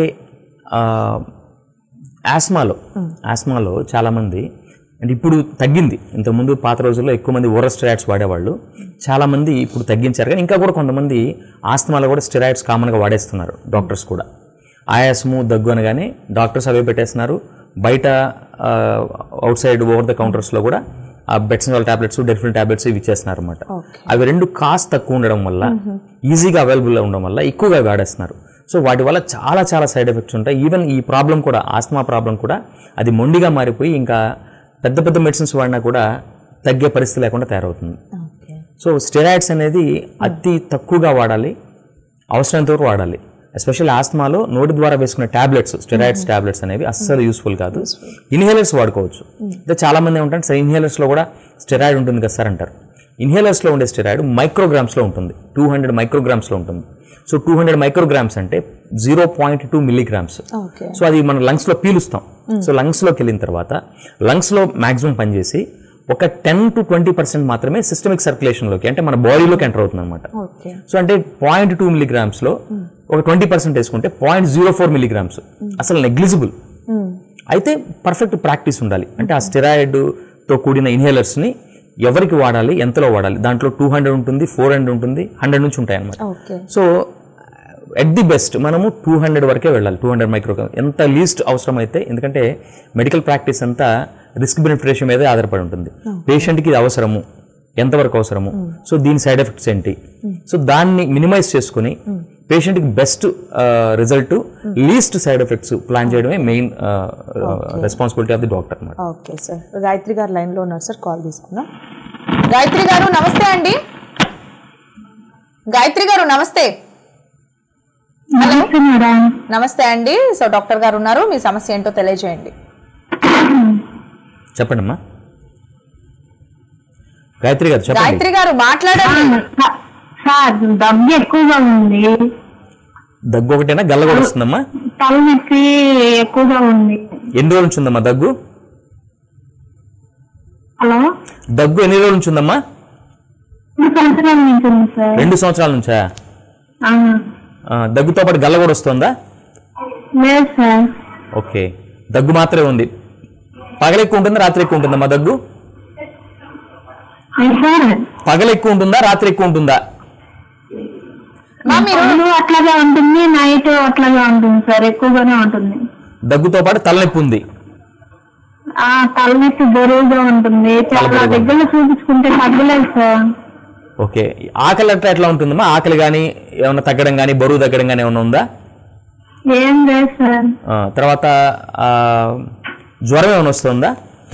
ఆస్మాలో ఆస్మాలో చాలామంది అంటే ఇప్పుడు తగ్గింది ఇంతకుముందు పాత రోజుల్లో ఎక్కువ మంది ఓరల్ స్టెరాయిడ్స్ వాడేవాళ్ళు చాలామంది ఇప్పుడు తగ్గించారు కానీ ఇంకా కూడా కొంతమంది ఆస్తమాలో కూడా స్టెరాయిడ్స్ కామన్గా వాడేస్తున్నారు డాక్టర్స్ కూడా ఆయాసము దగ్గు అనగానే డాక్టర్స్ అవే పెట్టేస్తున్నారు బయట అవుట్ సైడ్ ఓవర్ ద కౌంటర్స్లో కూడా ఆ బెట్సినాల్ టాబ్లెట్స్ డెఫినల్ టాబ్లెట్స్ ఇవి ఇచ్చేస్తున్నారు అనమాట అవి రెండు కాస్ట్ తక్కువ ఉండడం వల్ల ఈజీగా అవైలబుల్గా ఉండడం వల్ల ఎక్కువగా వాడేస్తున్నారు సో వాటి వల్ల చాలా చాలా సైడ్ ఎఫెక్ట్స్ ఉంటాయి ఈవెన్ ఈ ప్రాబ్లం కూడా ఆస్మా ప్రాబ్లం కూడా అది మొండిగా మారిపోయి ఇంకా పెద్ద పెద్ద మెడిసిన్స్ వాడినా కూడా తగ్గే పరిస్థితి లేకుండా తయారవుతుంది ఓకే సో స్టెరాయిడ్స్ అనేది అతి తక్కువగా వాడాలి అవసరమైనంత వరకు వాడాలి ఎస్పెషల్లీ ఆస్మాలో నోటి ద్వారా వేసుకునే టాబ్లెట్స్ స్టెరాయిడ్స్ టాబ్లెట్స్ అనేవి అస్సలు యూస్ఫుల్ కాదు ఇన్హేలర్స్ వాడుకోవచ్చు అంటే చాలా మంది ఏమంటారు సార్ ఇన్హేలర్స్లో కూడా స్టెరాయిడ్ ఉంటుంది కదా సార్ అంటారు ఇన్హేలర్స్లో ఉండే స్టెరాయిడ్ మైక్రోగ్రామ్స్లో ఉంటుంది టూ హండ్రెడ్ మైక్రోగ్రామ్స్లో ఉంటుంది సో టూ హండ్రెడ్ మైక్రోగ్రామ్స్ అంటే zero point two milligrams okay so అది మనం లంగ్స్లో పీలుస్తాం సో లంగ్స్లోకి వెళ్ళిన తర్వాత లంగ్స్లో మ్యాక్సిమం పనిచేసి ఒక టెన్ టు ట్వంటీ పర్సెంట్ మాత్రమే సిస్టమిక్ సర్క్యులేషన్లోకి అంటే మన బాడీలోకి ఎంటర్ అవుతుంది అనమాట ఓకే సో అంటే పాయింట్ టూ మిలీగ్రామ్స్లో ఒక ట్వంటీ పర్సెంట్ వేసుకుంటే పాయింట్ జీరో ఫోర్ మిలీగ్రామ్స్ అసలు నెగ్లిజిబుల్ అయితే పర్ఫెక్ట్ ప్రాక్టీస్ ఉండాలి అంటే ఆ స్టెరాయిడ్తో కూడిన ఇన్హేలర్స్ని ఎవరికి వాడాలి ఎంతలో వాడాలి దాంట్లో టూ హండ్రెడ్ ఉంటుంది ఫోర్ హండ్రెడ్ ఉంటుంది హండ్రెడ్ నుంచి ఉంటాయి అనమాట okay so at the best మనము టూ హండ్రెడ్ వరకే వెళ్ళాలి టూ హండ్రెడ్ మైక్రోగ్రామ్ ఎంత లీస్ట్ అవసరమైతే ఎందుకంటే మెడికల్ ప్రాక్టీస్ అంతా రిస్క్ బెనిఫిట్ రేషియో మీదే ఆధారపడి ఉంటుంది పేషెంట్కి ఇది అవసరము ఎంతవరకు అవసరము సో దీని సైడ్ ఎఫెక్ట్స్ ఏంటి సో దాన్ని మినిమైజ్ చేసుకుని పేషెంట్కి best result least side effects plan చేయడమే main responsibility of the doctor అనమాట ఓకే సార్ గాయత్రి గారు లైన్లో ఉన్నారు సార్ కాల్ తీసుకుందాం గాయత్రి గారు నమస్తే అండి గాయత్రి గారు నమస్తే నమస్తే మేడం నమస్తే అండి సో డాక్టర్ గారు ఉన్నారు మీ సమస్య ఏంటో తెలియజేయండి చెప్పండి అమ్మా గాయత్రి గారు చెప్పండి గాయత్రి గారు మాట్లాడండి సా- సార్ దగ్గు ఎక్కువగా ఉంది దగ్గు ఒకటేనా గల్ల కూడా వస్తుందమ్మా తలనొప్పి ఎక్కువగా ఉంది ఎన్ని రోజుల నుంచి ఉందమ్మా దగ్గు హలో దగ్గు ఎన్ని రోజుల నుంచి ఉందమ్మా మూడు సంవత్సరాల నుంచి ఉంది సార్ రెండు సంవత్సరాల నుంచా ఆ, ఆ, దగ్గుతో పాటు గల్ల కూడా వస్తుందా లేదు సార్ ఓకే దగ్గు మాత్రమే ఉంది పగలు ఎక్కువ ఉంటుందా రాత్రి ఎక్కువ ఉంటుందా మా దగ్గు లేదు సార్ పగలు ఎక్కువ ఉంటుందా రాత్రి ఎక్కువ ఉంటుందా మా మీరు పగలు అట్లాగే ఉంటుంది నైట్ అట్లాగే ఉంటుంది సార్ ఎక్కువగానే ఉంటుంది దగ్గుతో పాటు తలనొప్పి ఉంది ఆ తలనొప్పి బరువుగా ఉంటుంది చాలా దగ్గర చూపించుకుంటే తగ్గలేదు సార్ ఓకే ఆకలి అట్లా ఎట్లా ఉంటుందమ్మా ఆకలి కానీ ఏమైనా తగ్గడం కానీ బరువు తగ్గడం కానీ ఏమైనా ఉందా ఏం లేదు సార్ ఆ, తర్వాత ఆ, జ్వరం ఏమైనా వస్తుందా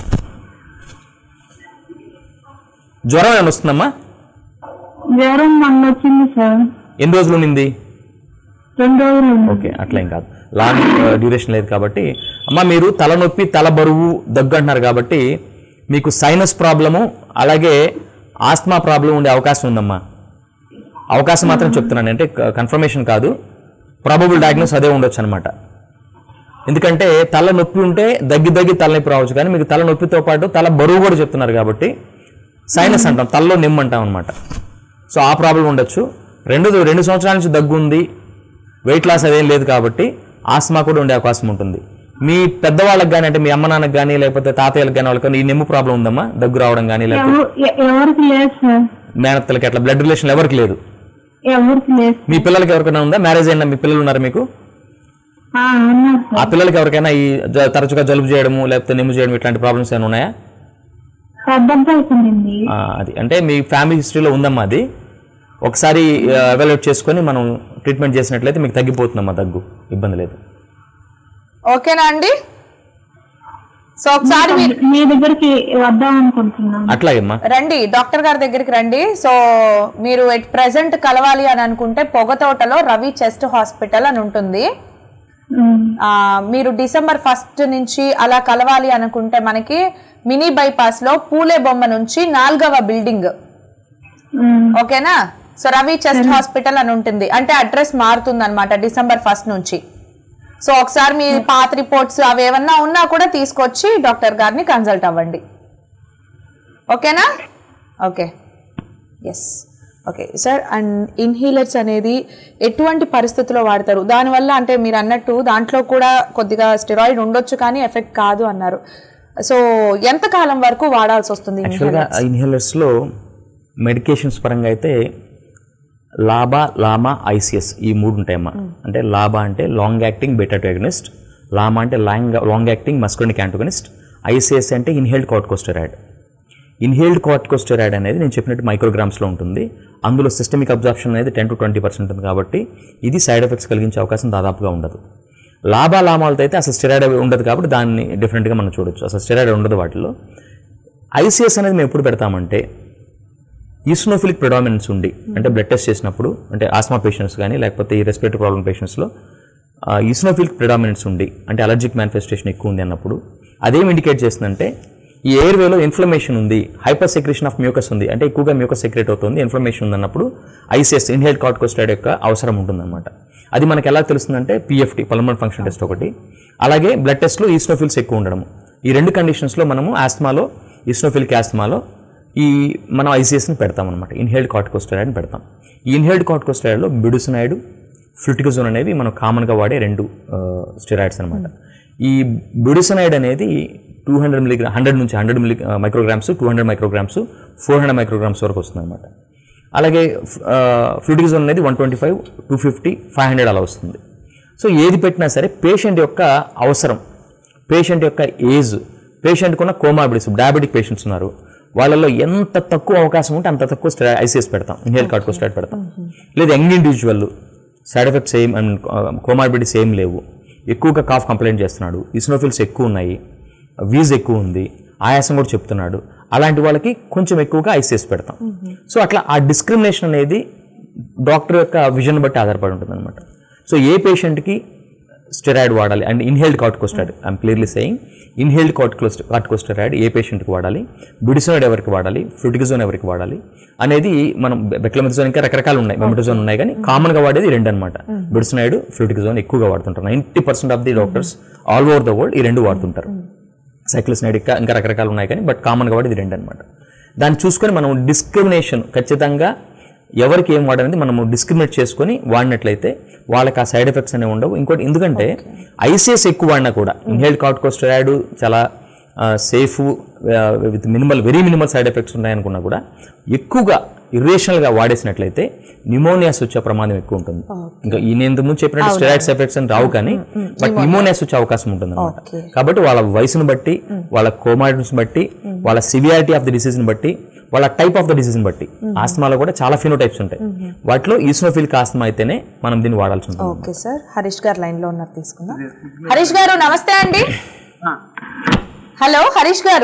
జ్వరం ఏమైనా వస్తుందమ్మా జ్వరం మొన్న వచ్చింది సార్ ఎన్ని రోజులు ఉండింది రెండు రోజులు ఉంది. ఓకే అట్లా ఏం కాదు లాంగ్ డ్యూరేషన్ లేదు కాబట్టి అమ్మ మీరు తలనొప్పి తల బరువు దగ్గు అంటున్నారు కాబట్టి మీకు సైనస్ ప్రాబ్లము అలాగే ఆస్మా ప్రాబ్లం ఉండే అవకాశం ఉందమ్మా అవకాశం మాత్రం చెప్తున్నాను అంటే కన్ఫర్మేషన్ కాదు ప్రాబబుల్ డయాగ్నోస్ అదే ఉండొచ్చు అనమాట ఎందుకంటే తల నొప్పి ఉంటే దగ్గి దగ్గి తలనొప్పి రావచ్చు కానీ మీకు తల నొప్పితో పాటు తల బరువు కూడా చెప్తున్నారు కాబట్టి సైనస్ అంటాం తలలో నిమ్మ అంటాం అనమాట సో ఆ ప్రాబ్లం ఉండొచ్చు రెండు రెండు సంవత్సరాల నుంచి దగ్గు ఉంది వెయిట్ లాస్ అదేం లేదు కాబట్టి ఆస్మా కూడా ఉండే అవకాశం ఉంటుంది మీ పెద్దవాళ్ళకి కానీ అంటే మీ అమ్మ నాన్నకి కానీ లేకపోతే తాతయ్యలకు కానీ వాళ్ళకి కానీ ఈ నిమ్ము ప్రాబ్లం ఉందమ్మా దగ్గు రావడం కానీ లేకపోతే ఎవ- ఎ- ఎవరికి లేదు సార్ మేనత్తలకి అట్లా బ్లడ్ రిలేషన్ ఎవరికి లేదు ఎవరికి లేదు మీ పిల్లలకి ఎవరికైనా ఉందా మ్యారేజ్ అయినా మీ పిల్లలు ఉన్నారు మీకు ఆ, ఉన్నారు ఆ పిల్లలకి ఎవరికైనా ఈ జ- తరచుగా జలుబు చేయడము లేకపోతే నిమ్ము చేయడం ఇట్లాంటి ప్రాబ్లమ్స్ ఏమైనా ఉన్నాయా పెద్ద అబ్బాయికి ఉండింది ఆ, అది అంటే మీ ఫ్యామిలీ హిస్టరీలో ఉందమ్మా అది ఒకసారి ఎవాల్యుయేట్ చేసుకొని మనం ట్రీట్మెంట్ చేసినట్లయితే మీకు తగ్గిపోతుందమ్మా దగ్గు ఇబ్బంది లేదు ఓకేనా అండి సో ఒకసారి మీరు మీ దగ్గరికి వద్దాం అనుకుంటున్నాను అట్లాగేమ్మా రండి డాక్టర్ గారి దగ్గరికి రండి సో మీరు ఎట్ ప్రెసెంట్ కలవాలి అని అనుకుంటే పొగతోటలో రవి చెస్ట్ హాస్పిటల్ అని ఉంటుంది ఉమ్, ఆ, మీరు డిసెంబర్ ఫస్ట్ నుంచి అలా కలవాలి అనుకుంటే మనకి మినీ బైపాస్ లో పూలే బొమ్మ నుంచి నాలుగవ బిల్డింగ్ ఉమ్, ఓకేనా సో రవి చెస్ట్ హాస్పిటల్ అని ఉంటుంది అంటే అడ్రస్ మారుతుంది అనమాట డిసెంబర్ ఫస్ట్ నుంచి సో ఒకసారి మీ పాత రిపోర్ట్స్ అవి ఏమన్నా ఉన్నా కూడా తీసుకొచ్చి డాక్టర్ గారిని కన్సల్ట్ అవ్వండి ఓకేనా okay yes okay sir and inhalers అనేది ఎటువంటి పరిస్థితుల్లో వాడతారు దానివల్ల అంటే మీరు అన్నట్టు దాంట్లో కూడా కొద్దిగా స్టెరాయిడ్ ఉండొచ్చు కానీ ఎఫెక్ట్ కాదు అన్నారు సో ఎంత కాలం వరకు వాడాల్సి వస్తుంది యాక్చువల్గా ఇన్హేలర్స్లో మెడికేషన్స్ పరంగా అయితే లాబా లామా ఐసిఎస్ ఈ మూడు ఉంటాయమ్మా అంటే లాబా అంటే లాంగ్ యాక్టింగ్ బెటాటోగనిస్ట్ లామా అంటే long long acting muscarinic antagonist ICS అంటే ఇన్హేల్డ్ కార్టికోస్టెరాయిడ్ ఇన్హేల్డ్ కార్టికోస్టెరాయిడ్ అనేది నేను చెప్పినట్టు మైక్రోగ్రామ్స్లో ఉంటుంది అందులో సిస్టమిక్ అబ్జార్ప్షన్ అనేది టెన్ టు ట్వంటీ పర్సెంట్ ఉంటుంది కాబట్టి ఇది సైడ్ ఎఫెక్ట్స్ కలిగించే అవకాశం దాదాపుగా ఉండదు లాభా లామాలతో అయితే అసలు స్టెరాయిడ్ ఉండదు కాబట్టి దాన్ని డిఫరెంట్గా మనం చూడొచ్చు అసలు స్టెరాయిడ్ ఉండదు వాటిలో ఐసిఎస్ అనేది మేము ఎప్పుడు పెడతామంటే ఈస్నోఫిలిక్ ప్రిడామినెన్స్ ఉండి అంటే బ్లడ్ టెస్ట్ చేసినప్పుడు అంటే ఆస్మా పేషెంట్స్ కానీ లేకపోతే ఈ రెస్పిరేటరీ ప్రాబ్లమ్ పేషెంట్స్లో ఈస్నోఫిలిక్ ప్రిడామినెన్స్ ఉండి అంటే అలర్జిక్ మేనిఫెస్టేషన్ ఎక్కువ ఉంది అన్నప్పుడు అదేం ఇండికేట్ చేస్తుందంటే ఈ ఎయిర్వేలో ఇన్ఫ్లమేషన్ ఉంది హైపర్ సెక్రేషన్ ఆఫ్ మ్యూకస్ ఉంది అంటే ఎక్కువగా మ్యూకస్ సెక్రేట్ అవుతుంది ఇన్ఫ్లమేషన్ ఉందన్నప్పుడు ఐసిఎస్ ఇన్హేల్ కార్టికోస్టైడ్ యొక్క అవసరం ఉంటుందన్నమాట అది మనకి ఎలా తెలుస్తుందంటే పిఎఫ్టీ పల్మన్ ఫంక్షన్ టెస్ట్ ఒకటి అలాగే బ్లడ్ టెస్ట్లో ఈస్నోఫిల్స్ ఎక్కువ ఉండడం ఈ రెండు కండిషన్స్లో మనము ఆస్మాలో ఈస్నోఫిలిక్ ఆస్మాలో ఈ మనం ఐసీఎస్ని పెడతాం అనమాట ఇన్హేల్డ్ కార్టికోస్టెరాయిడ్ని పెడతాం ఈ ఇన్హేల్డ్ కార్టికోస్టెరాయిడ్లో బిడుసినాయిడ్ ఫ్లుటికజోన్ అనేవి మనం కామన్గా వాడే రెండు స్టెరాయిడ్స్ అనమాట ఈ బిడుసినాయిడ్ అనేది టూ హండ్రెడ్ మిల్లీ హండ్రెడ్ నుంచి hundred milli micrograms two hundred micrograms four hundred micrograms వరకు వస్తుంది అనమాట అలాగే ఫ్లూటికజోన్ అనేది one twenty five two fifty five hundred అలా వస్తుంది సో ఏది పెట్టినా సరే పేషెంట్ యొక్క అవసరం పేషెంట్ యొక్క ఏజ్ పేషెంట్కి ఉన్న కోమార్బిడిస్ డయాబెటిక్ పేషెంట్స్ ఉన్నారు వాళ్ళలో ఎంత తక్కువ అవకాశం ఉంటే అంత తక్కువ స్టెరా ఐసీఎస్ పెడతాం ఇన్హేల్ కార్టికోస్టైడ్ పెడతాం లేదా యంగ్ ఇండివిజువల్ సైడ్ ఎఫెక్ట్స్ ఏం అండ్ కోమార్బిడిస్ ఏం లేవు ఎక్కువగా కాఫ్ కంప్లైంట్ చేస్తున్నాడు ఇస్నోఫిల్స్ ఎక్కువ ఉన్నాయి వీజ్ ఎక్కువ ఉంది ఆయాసం కూడా చెప్తున్నాడు అలాంటి వాళ్ళకి కొంచెం ఎక్కువగా ఐసీఎస్ పెడతాం సో అట్లా ఆ డిస్క్రిమినేషన్ అనేది డాక్టర్ యొక్క విజన్ బట్టి ఆధారపడి ఉంటుంది అనమాట సో ఏ పేషెంట్కి స్టెరాయిడ్ వాడాలి and inhaled corticosteroid I'm clearly saying inhaled cortico corticosteroid ఏ పేషెంట్కి వాడాలి బిడిసోయిడ్ ఎవరికి వాడాలి ఫ్లూటికజోన్ ఎవరికి వాడాలి అనేది మనం బెక్లమెథజోన్ ఇంకా రకరకాలు ఉన్నాయి మెమటజోన్ ఉన్నాయి కానీ కామన్గా వాడేది రెండు అనమాట బిడిసోనాయిడ్ ఫ్లూటికజోన్ ఎక్కువగా వాడుతుంటారు ninety percent of the doctors all over the world ఈ రెండు వాడుతుంటారు సైక్లిస్నైడ్ ఇంకా ఇంకా రకరకాలు ఉన్నాయి కానీ బట్ కామన్గా వాడేది రెండు అనమాట దాన్ని చూసుకొని మనం డిస్క్రిమినేషన్ ఖచ్చితంగా ఎవరికి ఏం వాడనేది మనము డిస్క్రిమినేట్ చేసుకొని వాడినట్లయితే వాళ్ళకి ఆ సైడ్ ఎఫెక్ట్స్ అనేవి ఉండవు ఇంకోటి ఎందుకంటే ఐసీఎస్ ఎక్కువ వాడినా కూడా ఇన్హేల్డ్ కార్టికోస్టెరాయిడ్ చాలా safe with minimal very minimal side effects ఉన్నాయనుకున్నా కూడా ఎక్కువగా ఇర్రేషనల్గా వాడేసినట్లయితే న్యూమోనియాస్ వచ్చే ప్రమాదం ఎక్కువ ఉంటుంది ఇంకా ఈ నేను ఇంతకు ముందు చెప్పినట్టు స్టెరాయిడ్స్ ఎఫెక్ట్స్ అని రావు కానీ బట్ న్యూమోనియాస్ వచ్చే అవకాశం ఉంటుంది అనమాట కాబట్టి వాళ్ళ వయసును బట్టి వాళ్ళ కోమాడిటీస్ బట్టి వాళ్ళ సివియారిటీ ఆఫ్ ది డిసీజ్ని బట్టి వాళ్ళ టైప్ ఆఫ్ ద డిసీజ్ని బట్టి ఆస్మాలో కూడా చాలా ఫినోటైప్స్ ఉంటాయి వాటిలో ఈస్నోఫిల్క్ ఆస్మా అయితేనే మనం దీన్ని వాడాల్సి ఉంటుంది ఓకే సార్ హరీష్ గారు లైన్ లో ఉన్నారు తీసుకుందాం హరీష్ గారు నమస్తే అండి హలో హరీష్ గారు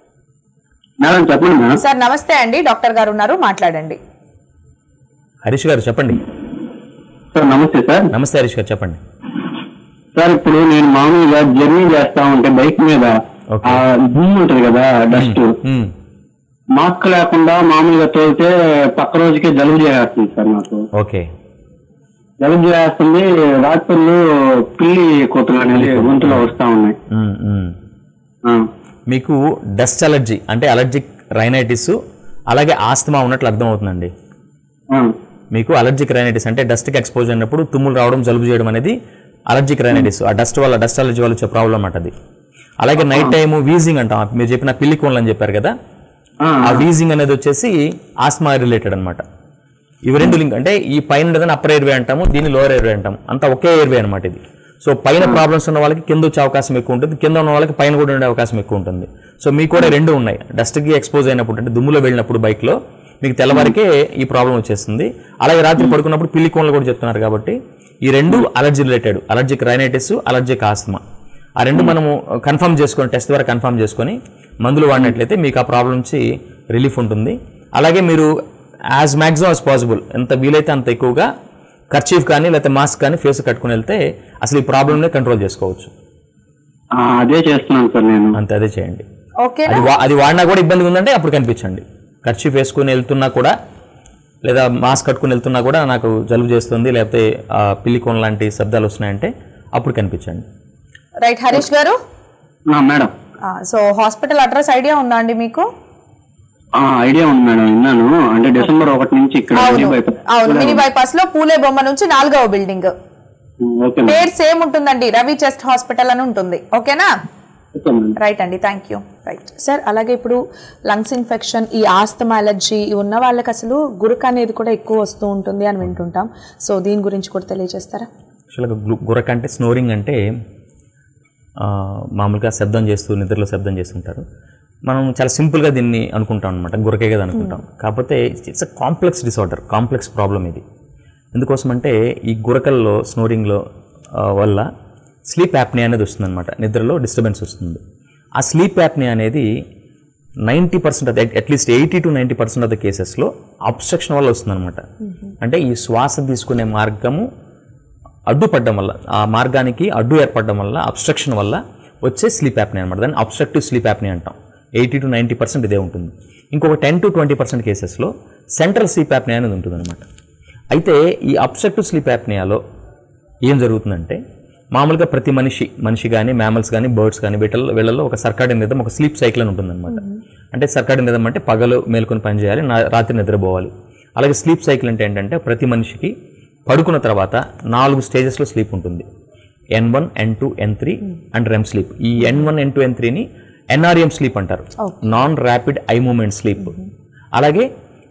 మేడం చెప్పండి మేడం సార్ నమస్తే అండి డాక్టర్ గారు ఉన్నారు మాట్లాడండి హరీష్ గారు చెప్పండి సార్ నమస్తే సార్ నమస్తే హరీష్ గారు చెప్పండి సార్ ఇప్పుడు నేను మామూలుగా జర్నీ చేస్తా ఉంటే బైక్ మీద Okay. ఆ దుమ్ము ఉంటది కదా డస్ట్ మ్మ్. మాస్క్ లేకుండా మామూలుగా తోలితే పక్క రోజుకి జలుబు చేస్తుంది సార్ నాకు ఓకే జలుబు చేస్తుంది రాత్రులు పిల్లి కూతురు అనేది గొంతులో వస్తా ఉన్నాయి మ్మ్, మ్మ్. ఆ. మీకు డస్ట్ అలర్జీ అంటే అలర్జిక్ రైనైటిస్ అలాగే ఆస్తమా ఉన్నట్లు అర్థమవుతుందండి ఆ. మీకు అలర్జిక్ రైనైటిస్ అంటే డస్ట్కి ఎక్స్పోజ్ అయినప్పుడు తుమ్ములు రావడం జలుబు చేయడం అనేది అలర్జిక్ రైనైటిస్ ఆ డస్ట్ వల్ల డస్ట్ అలర్జీ వల్ల వచ్చే ప్రాబ్లం అన్నమాట అది అలాగే నైట్ టైము వీజింగ్ అంటాం మీరు చెప్పిన పిల్లి కోన్లు అని చెప్పారు కదా ఆ. ఆ వీజింగ్ అనేది వచ్చేసి ఆస్మా రిలేటెడ్ అనమాట ఇవి రెండు లింక్ అంటే ఈ పైన ఉండదని అప్పర్ ఎయిర్వే అంటాము దీన్ని లోవర్ ఎయిర్వే అంటాము అంతా ఒకే ఎయిర్వే అనమాట ఇది సో పైన ప్రాబ్లమ్స్ ఉన్న వాళ్ళకి కింద వచ్చే అవకాశం ఎక్కువ ఉంటుంది కింద ఉన్న వాళ్ళకి పైన కూడా ఉండే అవకాశం ఎక్కువ ఉంటుంది సో మీకు కూడా రెండు ఉన్నాయి డస్ట్కి ఎక్స్పోజ్ అయినప్పుడు అంటే దుమ్ములో వెళ్ళినప్పుడు బైక్లో మీకు తెల్లవారికే ఈ ప్రాబ్లం వచ్చేస్తుంది అలాగే రాత్రి పడుకున్నప్పుడు పిల్లి కోన్లు కూడా చెప్తున్నారు కాబట్టి ఈ రెండు allergy related allergic rhinitis allergic asthma ఆ రెండు మనము కన్ఫర్మ్ చేసుకొని టెస్ట్ ద్వారా కన్ఫర్మ్ చేసుకొని మందులు వాడినట్లయితే మీకు ఆ ప్రాబ్లం నుంచి రిలీఫ్ ఉంటుంది అలాగే మీరు యాజ్ మ్యాక్సిమం యాజ్ పాసిబుల్ ఎంత వీలైతే అంత ఎక్కువగా ఖర్చీఫ్ కానీ లేకపోతే మాస్క్ కానీ ఫేస్ కట్టుకుని వెళ్తే అసలు ఈ ప్రాబ్లమ్ని కంట్రోల్ చేసుకోవచ్చు ఆ, అదే చేస్తున్నాను సార్ నేను అంతే అదే చేయండి ఓకేనా అది వా- అది వాడినా కూడా ఇబ్బంది ఉందంటే అప్పుడు కనిపించండి ఖర్చు వేసుకుని వెళ్తున్నా కూడా లేదా మాస్క్ కట్టుకుని వెళ్తున్నా కూడా నాకు జలుబు చేస్తుంది లేకపోతే ఆ, పిల్లి కోన్ లాంటి శబ్దాలు వస్తున్నాయంటే అప్పుడు కనిపించండి రైట్ హరీష్ గారు ఆ, madam so hospital address idea ఉందా అండి మీకు ఆ, ఐడియా ఉంది మేడం విన్నాను అంటే డిసెంబర్ ఒకటి నుంచి ఇక్కడ అవును మినీ బైపాస్. అవును మినీ బైపాస్ లో పూలే బొమ్మ నుంచి నాలుగవ బిల్డింగ్ ఓకే మేడం పేరు సేమ్ ఉంటుందండి రవి చెస్ట్ హాస్పిటల్ అని ఉంటుంది ఓకేనా ఓకే మేడం రైట్ అండి థ్యాంక్ యూ రైట్ సార్ అలాగే ఇప్పుడు లంగ్స్ ఇన్ఫెక్షన్ ఈ ఆస్తమా అలర్జీ ఉన్న వాళ్ళకి అసలు గురక అనేది కూడా ఎక్కువ వస్తూ ఉంటుంది అని వింటుంటాం సో దీని గురించి కూడా తెలియజేస్తారా యాక్చువల్గా గు- గురక అంటే స్నోరింగ్ అంటే ఆ, మామూలుగా శబ్దం చేస్తూ నిద్రలో శబ్దం చేస్తుంటారు మనం చాలా సింపుల్గా దీన్ని అనుకుంటాం అనమాట గురకే కదా అనుకుంటాం కాకపోతే it's uh complex disorder complex problem ఇది ఎందుకోసం అంటే ఈ గురకల్లో స్నోరింగ్లో ఆ, వల్ల స్లీప్ యాప్నియా అనేది వస్తుందన్నమాట నిద్రలో డిస్టర్బెన్స్ వస్తుంది ఆ స్లీప్ యాప్నియా అనేది ninety percent of at least eighty to ninety percent of the కేసెస్లో అబ్స్ట్రక్షన్ వల్ల వస్తుందన్నమాట అంటే ఈ శ్వాస తీసుకునే మార్గము అడ్డుపడడం వల్ల ఆ మార్గానికి అడ్డు ఏర్పడడం వల్ల అబ్స్ట్రక్షన్ వల్ల వచ్చే స్లీప్ యాప్ని అనమాట దాన్ని అబ్స్ట్రక్టివ్ స్లీప్ యాప్ని అంటాం ఎయిటీ టు నైంటీ పర్సెంట్ ఇదే ఉంటుంది ఇంకొక టెన్ టు ట్వంటీ పర్సెంట్ కేసెస్లో సెంట్రల్ స్లీప్ యాప్ని అనేది ఉంటుంది అనమాట అయితే ఈ అబ్స్ట్రక్టివ్ స్లీప్ యాప్నియాలో ఏం జరుగుతుందంటే మామూలుగా ప్రతి మనిషి మనిషి కానీ మ్యామల్స్ కానీ బర్డ్స్ కానీ వీటిల్లో వీళ్ళల్లో ఒక సర్కాడిన్ నిద్ర ఒక స్లీప్ సైకిల్ అని ఉంటుందన్నమాట అంటే సర్కాడిన్ నిద్ర అంటే పగలు మేల్కొని పని చేయాలి నా రాత్రి నిద్రపోవాలి అలాగే స్లీప్ సైకిల్ అంటే ఏంటంటే ప్రతి మనిషికి పడుకున్న తర్వాత నాలుగు స్టేజెస్లో స్లీప్ ఉంటుంది N one N two N three and REM sleep ఈ N one N two N త్రీని ఎన్ఆర్ఎం స్లీప్ అంటారు non rapid eye movement sleep అలాగే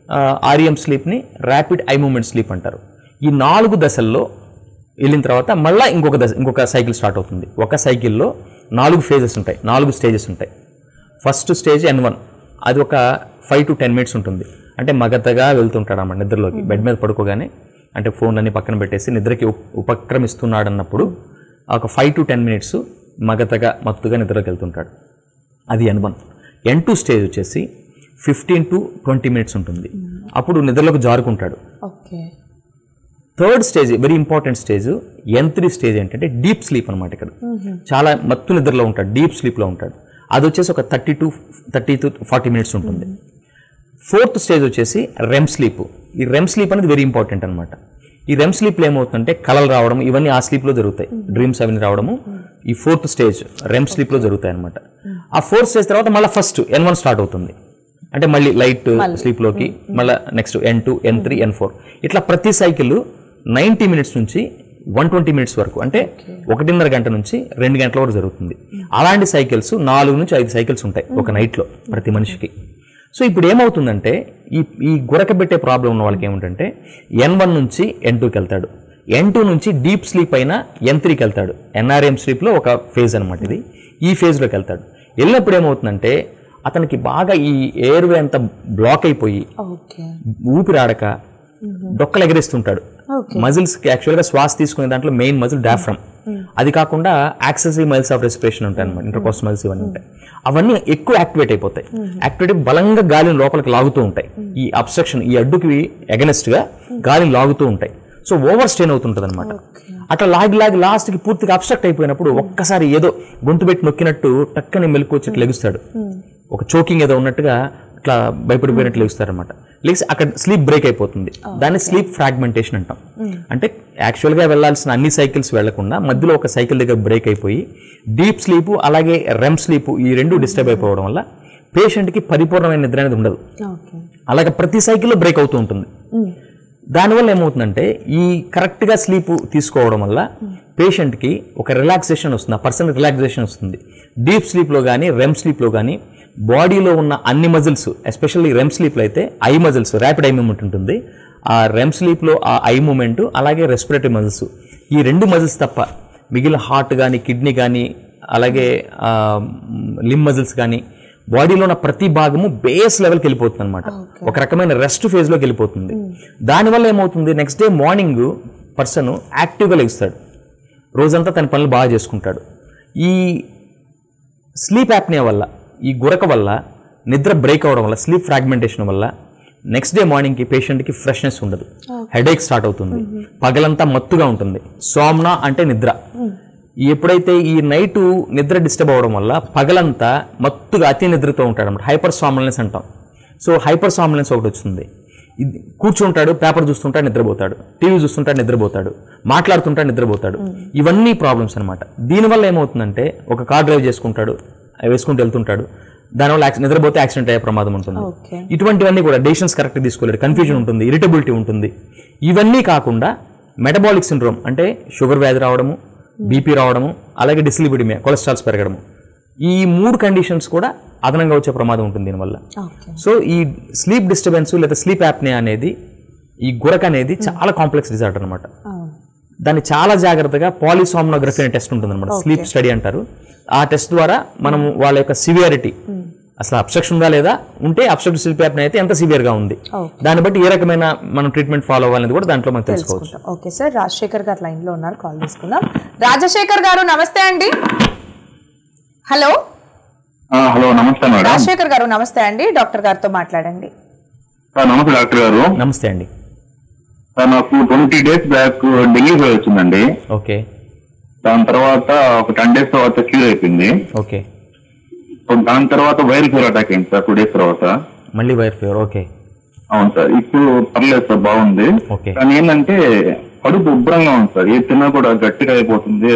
ఆర్ఎం స్లీప్ని ర్యాపిడ్ ఐ మూమెంట్ స్లీప్ అంటారు ఈ నాలుగు దశల్లో వెళ్ళిన తర్వాత మళ్ళీ ఇంకొక దశ ఇంకొక సైకిల్ స్టార్ట్ అవుతుంది ఒక సైకిల్లో నాలుగు ఫేజెస్ ఉంటాయి నాలుగు స్టేజెస్ ఉంటాయి ఫస్ట్ స్టేజ్ ఎన్ వన్ అది ఒక ఫైవ్ టు టెన్ మినిట్స్ ఉంటుంది అంటే మగతగా వెళ్తుంటాడు అన్నమాట నిద్రలోకి బెడ్ మీద పడుకోగానే అంటే ఫోన్ అన్ని పక్కన పెట్టేసి నిద్రకి ఉప్- ఉపక్రమిస్తున్నాడు అన్నప్పుడు ఒక ఫైవ్ టు టెన్ మినిట్స్ మగతగా మత్తుగా నిద్రలోకి వెళ్తుంటాడు అది N one N two stage వచ్చేసి ఫిఫ్టీన్ టు ట్వంటీ మినిట్స్ ఉంటుంది అప్పుడు నిద్రలోకి జారుకుంటాడు okay third stage very important stage N three stage ఏంటంటే డీప్ స్లీప్ అనమాట ఇక్కడ చాలా మత్తు నిద్రలో ఉంటాడు డీప్ స్లీప్లో ఉంటాడు అది వచ్చేసి ఒక thirty to thirty to forty minutes ఉంటుంది ఫోర్త్ స్టేజ్ వచ్చేసి రెమ్ స్లీప్ ఈ రెమ్ స్లీప్ అనేది వెరీ ఇంపార్టెంట్ అనమాట ఈ రెమ్ స్లీప్లో ఏమవుతుందంటే కలలు రావడం ఇవన్నీ ఆ స్లీప్లో జరుగుతాయి డ్రీమ్స్ అవన్నీ రావడము ఈ ఫోర్త్ స్టేజ్ రెమ్ స్లీప్లో జరుగుతాయి అనమాట ఆ ఫోర్త్ స్టేజ్ తర్వాత మళ్ళీ ఫస్ట్ ఎన్ వన్ స్టార్ట్ అవుతుంది అంటే మళ్ళీ లైట్ స్లీప్లోకి మళ్ళీ next N two N three N four ఇట్లా ప్రతి సైకిల్ నైంటీ మినిట్స్ నుంచి వన్ ట్వంటీ మినిట్స్ వరకు అంటే ఒకటిన్నర గంట నుంచి రెండు గంటల వరకు జరుగుతుంది అలాంటి సైకిల్స్ నాలుగు నుంచి ఐదు సైకిల్స్ ఉంటాయి ఒక నైట్లో ప్రతి మనిషికి సో ఇప్పుడు ఏమవుతుందంటే ఈ ఈ గురకబెట్టే ప్రాబ్లం ఉన్న వాళ్ళకి ఏమిటంటే ఎన్ వన్ నుంచి ఎన్ టూకి వెళ్తాడు ఎన్ టూ నుంచి డీప్ స్లీప్ అయినా ఎన్ త్రీకి వెళ్తాడు ఎన్ఆర్ఎం స్లీప్లో ఒక ఫేజ్ అనమాట ఇది ఈ ఫేజ్లోకి వెళ్తాడు వెళ్ళినప్పుడు ఏమవుతుందంటే అతనికి బాగా ఈ ఎయిర్వే అంతా బ్లాక్ అయిపోయి ఓకే ఊపిరాడక డొక్కలు ఎగరేస్తుంటాడు మజిల్స్ కి యాక్చువల్గా శ్వాస తీసుకునే దాంట్లో మెయిన్ మజిల్ డాఫ్రమ్ అది కాకుండా యాక్సెసివ్ మైల్స్ ఆఫ్ రెస్పిరేషన్ ఉంటాయి అనమాట ఇంటర్కోస్ట్ మైల్స్ ఇవన్నీ ఉంటాయి అవన్నీ ఎక్కువ యాక్టివేట్ అయిపోతాయి యాక్టివేట్ అయి బలంగా గాలిని లోపలికి లాగుతూ ఉంటాయి ఈ అబ్స్ట్రక్షన్ ఈ అడ్డుకి against గా గాలిని లాగుతూ ఉంటాయి సో ఓవర్ స్టెయిన్ అవుతుంటుంది అనమాట అట్లా లాగి లాగి లాస్ట్కి పూర్తిగా అబ్స్ట్రక్ట్ అయిపోయినప్పుడు ఒక్కసారి ఏదో గొంతు పెట్టి నొక్కినట్టు టక్కని మెలకు వచ్చి ఇట్లా లెగుస్తాడు ఒక చోకింగ్ ఏదో ఉన్నట్టుగా ఇట్లా భయపడిపోయినట్లు లెగుస్తారనమాట లేచి అక్కడ స్లీప్ బ్రేక్ అయిపోతుంది దాన్ని స్లీప్ ఫ్రాగ్మెంటేషన్ అంటాం అంటే యాక్చువల్గా వెళ్ళాల్సిన అన్ని సైకిల్స్ వెళ్లకుండా మధ్యలో ఒక సైకిల్ దగ్గర బ్రేక్ అయిపోయి డీప్ స్లీప్ అలాగే రెమ్ స్లీప్ ఈ రెండు డిస్టర్బ్ అయిపోవడం వల్ల పేషెంట్కి పరిపూర్ణమైన నిద్ర అనేది ఉండదు ఓకే అలాగే ప్రతి సైకిల్లో బ్రేక్ అవుతూ ఉంటుంది దానివల్ల ఏమవుతుందంటే ఈ కరెక్ట్గా స్లీప్ తీసుకోవడం వల్ల పేషెంట్కి ఒక రిలాక్సేషన్ వస్తుంది ఆ పర్సన్ రిలాక్సేషన్ వస్తుంది డీప్ స్లీప్లో కానీ రెమ్ స్లీప్లో కానీ బాడీలో ఉన్న అన్ని మజిల్స్ ఎస్పెషల్లీ రెమ్ స్లీప్లో అయితే eye muscles rapid eye movement ఉంటుంది ఆ రెమ్ స్లీప్లో ఆ ఐ మూమెంట్ అలాగే రెస్పిరేటరీ మజిల్స్ ఈ రెండు మజిల్స్ తప్ప మిగిలిన హార్ట్ కానీ కిడ్నీ కానీ అలాగే లిమ్ మజిల్స్ కానీ బాడీలో ఉన్న ప్రతి భాగము బేస్ లెవెల్కి వెళ్ళిపోతుంది అనమాట ఒక రకమైన రెస్ట్ ఫేజ్లోకి వెళ్ళిపోతుంది దానివల్ల ఏమవుతుంది నెక్స్ట్ డే మార్నింగ్ పర్సన్ యాక్టివ్గా లెగుస్తాడు రోజంతా తన పనులు బాగా చేసుకుంటాడు ఈ స్లీప్ యాప్నియా వల్ల ఈ గురక వల్ల నిద్ర బ్రేక్ అవడం వల్ల స్లీప్ ఫ్రాగ్మెంటేషన్ వల్ల నెక్స్ట్ డే మార్నింగ్కి పేషెంట్కి ఫ్రెష్నెస్ ఉండదు హెడేక్ స్టార్ట్ అవుతుంది పగలంతా మత్తుగా ఉంటుంది సోమ్నా అంటే నిద్ర ఎప్పుడైతే ఈ నైటు నిద్ర డిస్టర్బ్ అవ్వడం వల్ల పగలంతా మత్తుగా అతి నిద్రతో ఉంటాడు అనమాట హైపర్ సామ్లెన్స్ అంటాం సో హైపర్ సామ్లెన్స్ ఒకటి వచ్చింది ఇది కూర్చుంటాడు పేపర్ చూస్తుంటాడు నిద్రపోతాడు టీవీ చూస్తుంటాడు నిద్రపోతాడు మాట్లాడుతుంటాడు నిద్రపోతాడు ఇవన్నీ ప్రాబ్లమ్స్ అనమాట దీనివల్ల ఏమవుతుందంటే ఒక కార్ డ్రైవ్ చేసుకుంటాడు అవి వేసుకుంటూ వెళ్తుంటాడు దానివల్ల యాక్సి- నిద్రపోతే యాక్సిడెంట్ అయ్యే ప్రమాదం ఉంటుంది ఇటువంటివన్నీ కూడా డెసిషన్స్ కరెక్ట్ తీసుకోలేడు కన్ఫ్యూజన్ ఉంటుంది ఇరిటబిలిటీ ఉంటుంది ఇవన్నీ కాకుండా మెటబాలిక్ సిండ్రోమ్ అంటే షుగర్ వ్యాధి రావడము బీపీ రావడము అలాగే డిస్లిపిడిమియా కొలెస్ట్రాల్స్ పెరగడము ఈ మూడు కండిషన్స్ కూడా అదనంగా వచ్చే ప్రమాదం ఉంటుంది దీనివల్ల సో ఈ స్లీప్ డిస్టర్బెన్స్ లేదా స్లీప్ యాప్నే అనేది ఈ గురక అనేది చాలా కాంప్లెక్స్ డిజార్డర్ అనమాట దాన్ని చాలా జాగ్రత్తగా పాలిసామ్నోగ్రఫీ అనే టెస్ట్ ఉంటుంది అనమాట స్లీప్ స్టడీ అంటారు ఆ టెస్ట్ ద్వారా మనం వాళ్ళ యొక్క సివియారిటీ అసలు అబ్స్ట్రక్షన్ ఉందా లేదా ఉంటే అబ్స్ట్రక్ట్ స్లీప్ యాప్నే అయితే ఎంత సివియర్గా ఉంది దాన్ని బట్టి ఏ రకమైన మనం ట్రీట్మెంట్ ఫాలో అవ్వాలనేది కూడా దాంట్లో మనం తెలుసుకోవచ్చు ఓకే సార్ రాజశేఖర్ గారు లైన్ లో ఉన్నారు కాల్ తీసుకుందాం రాజశేఖర్ గారు నమస్తే అండి హలో ఆ, హలో నమస్తే మేడం రాజశేఖర్ గారు నమస్తే అండి డాక్టర్ గారితో మాట్లాడండి సార్ నమస్తే డాక్టర్ గారు నమస్తే అండి సార్ నాకు ట్వంటీ డేస్ బ్యాక్ ఢిల్లీ పోయి వచ్చిందండి ఓకే దాని తర్వాత ఒక టెన్ డేస్ తర్వాత క్యూర్ అయిపోయింది ఓకే సో దాని తర్వాత వైరల్ ఫీవర్ అటాక్ అయింది సార్ టూ డేస్ తర్వాత మళ్ళీ వైర్ ఫీవర్ ఓకే అవును సార్ ఇప్పుడు పర్లేదు సార్ బాగుంది ఓకే. కానీ ఏంటంటే కడుపు ఉబ్బరంగా ఉంది సార్ ఏ తిన్నా కూడా గట్టిగా అయిపోతుంది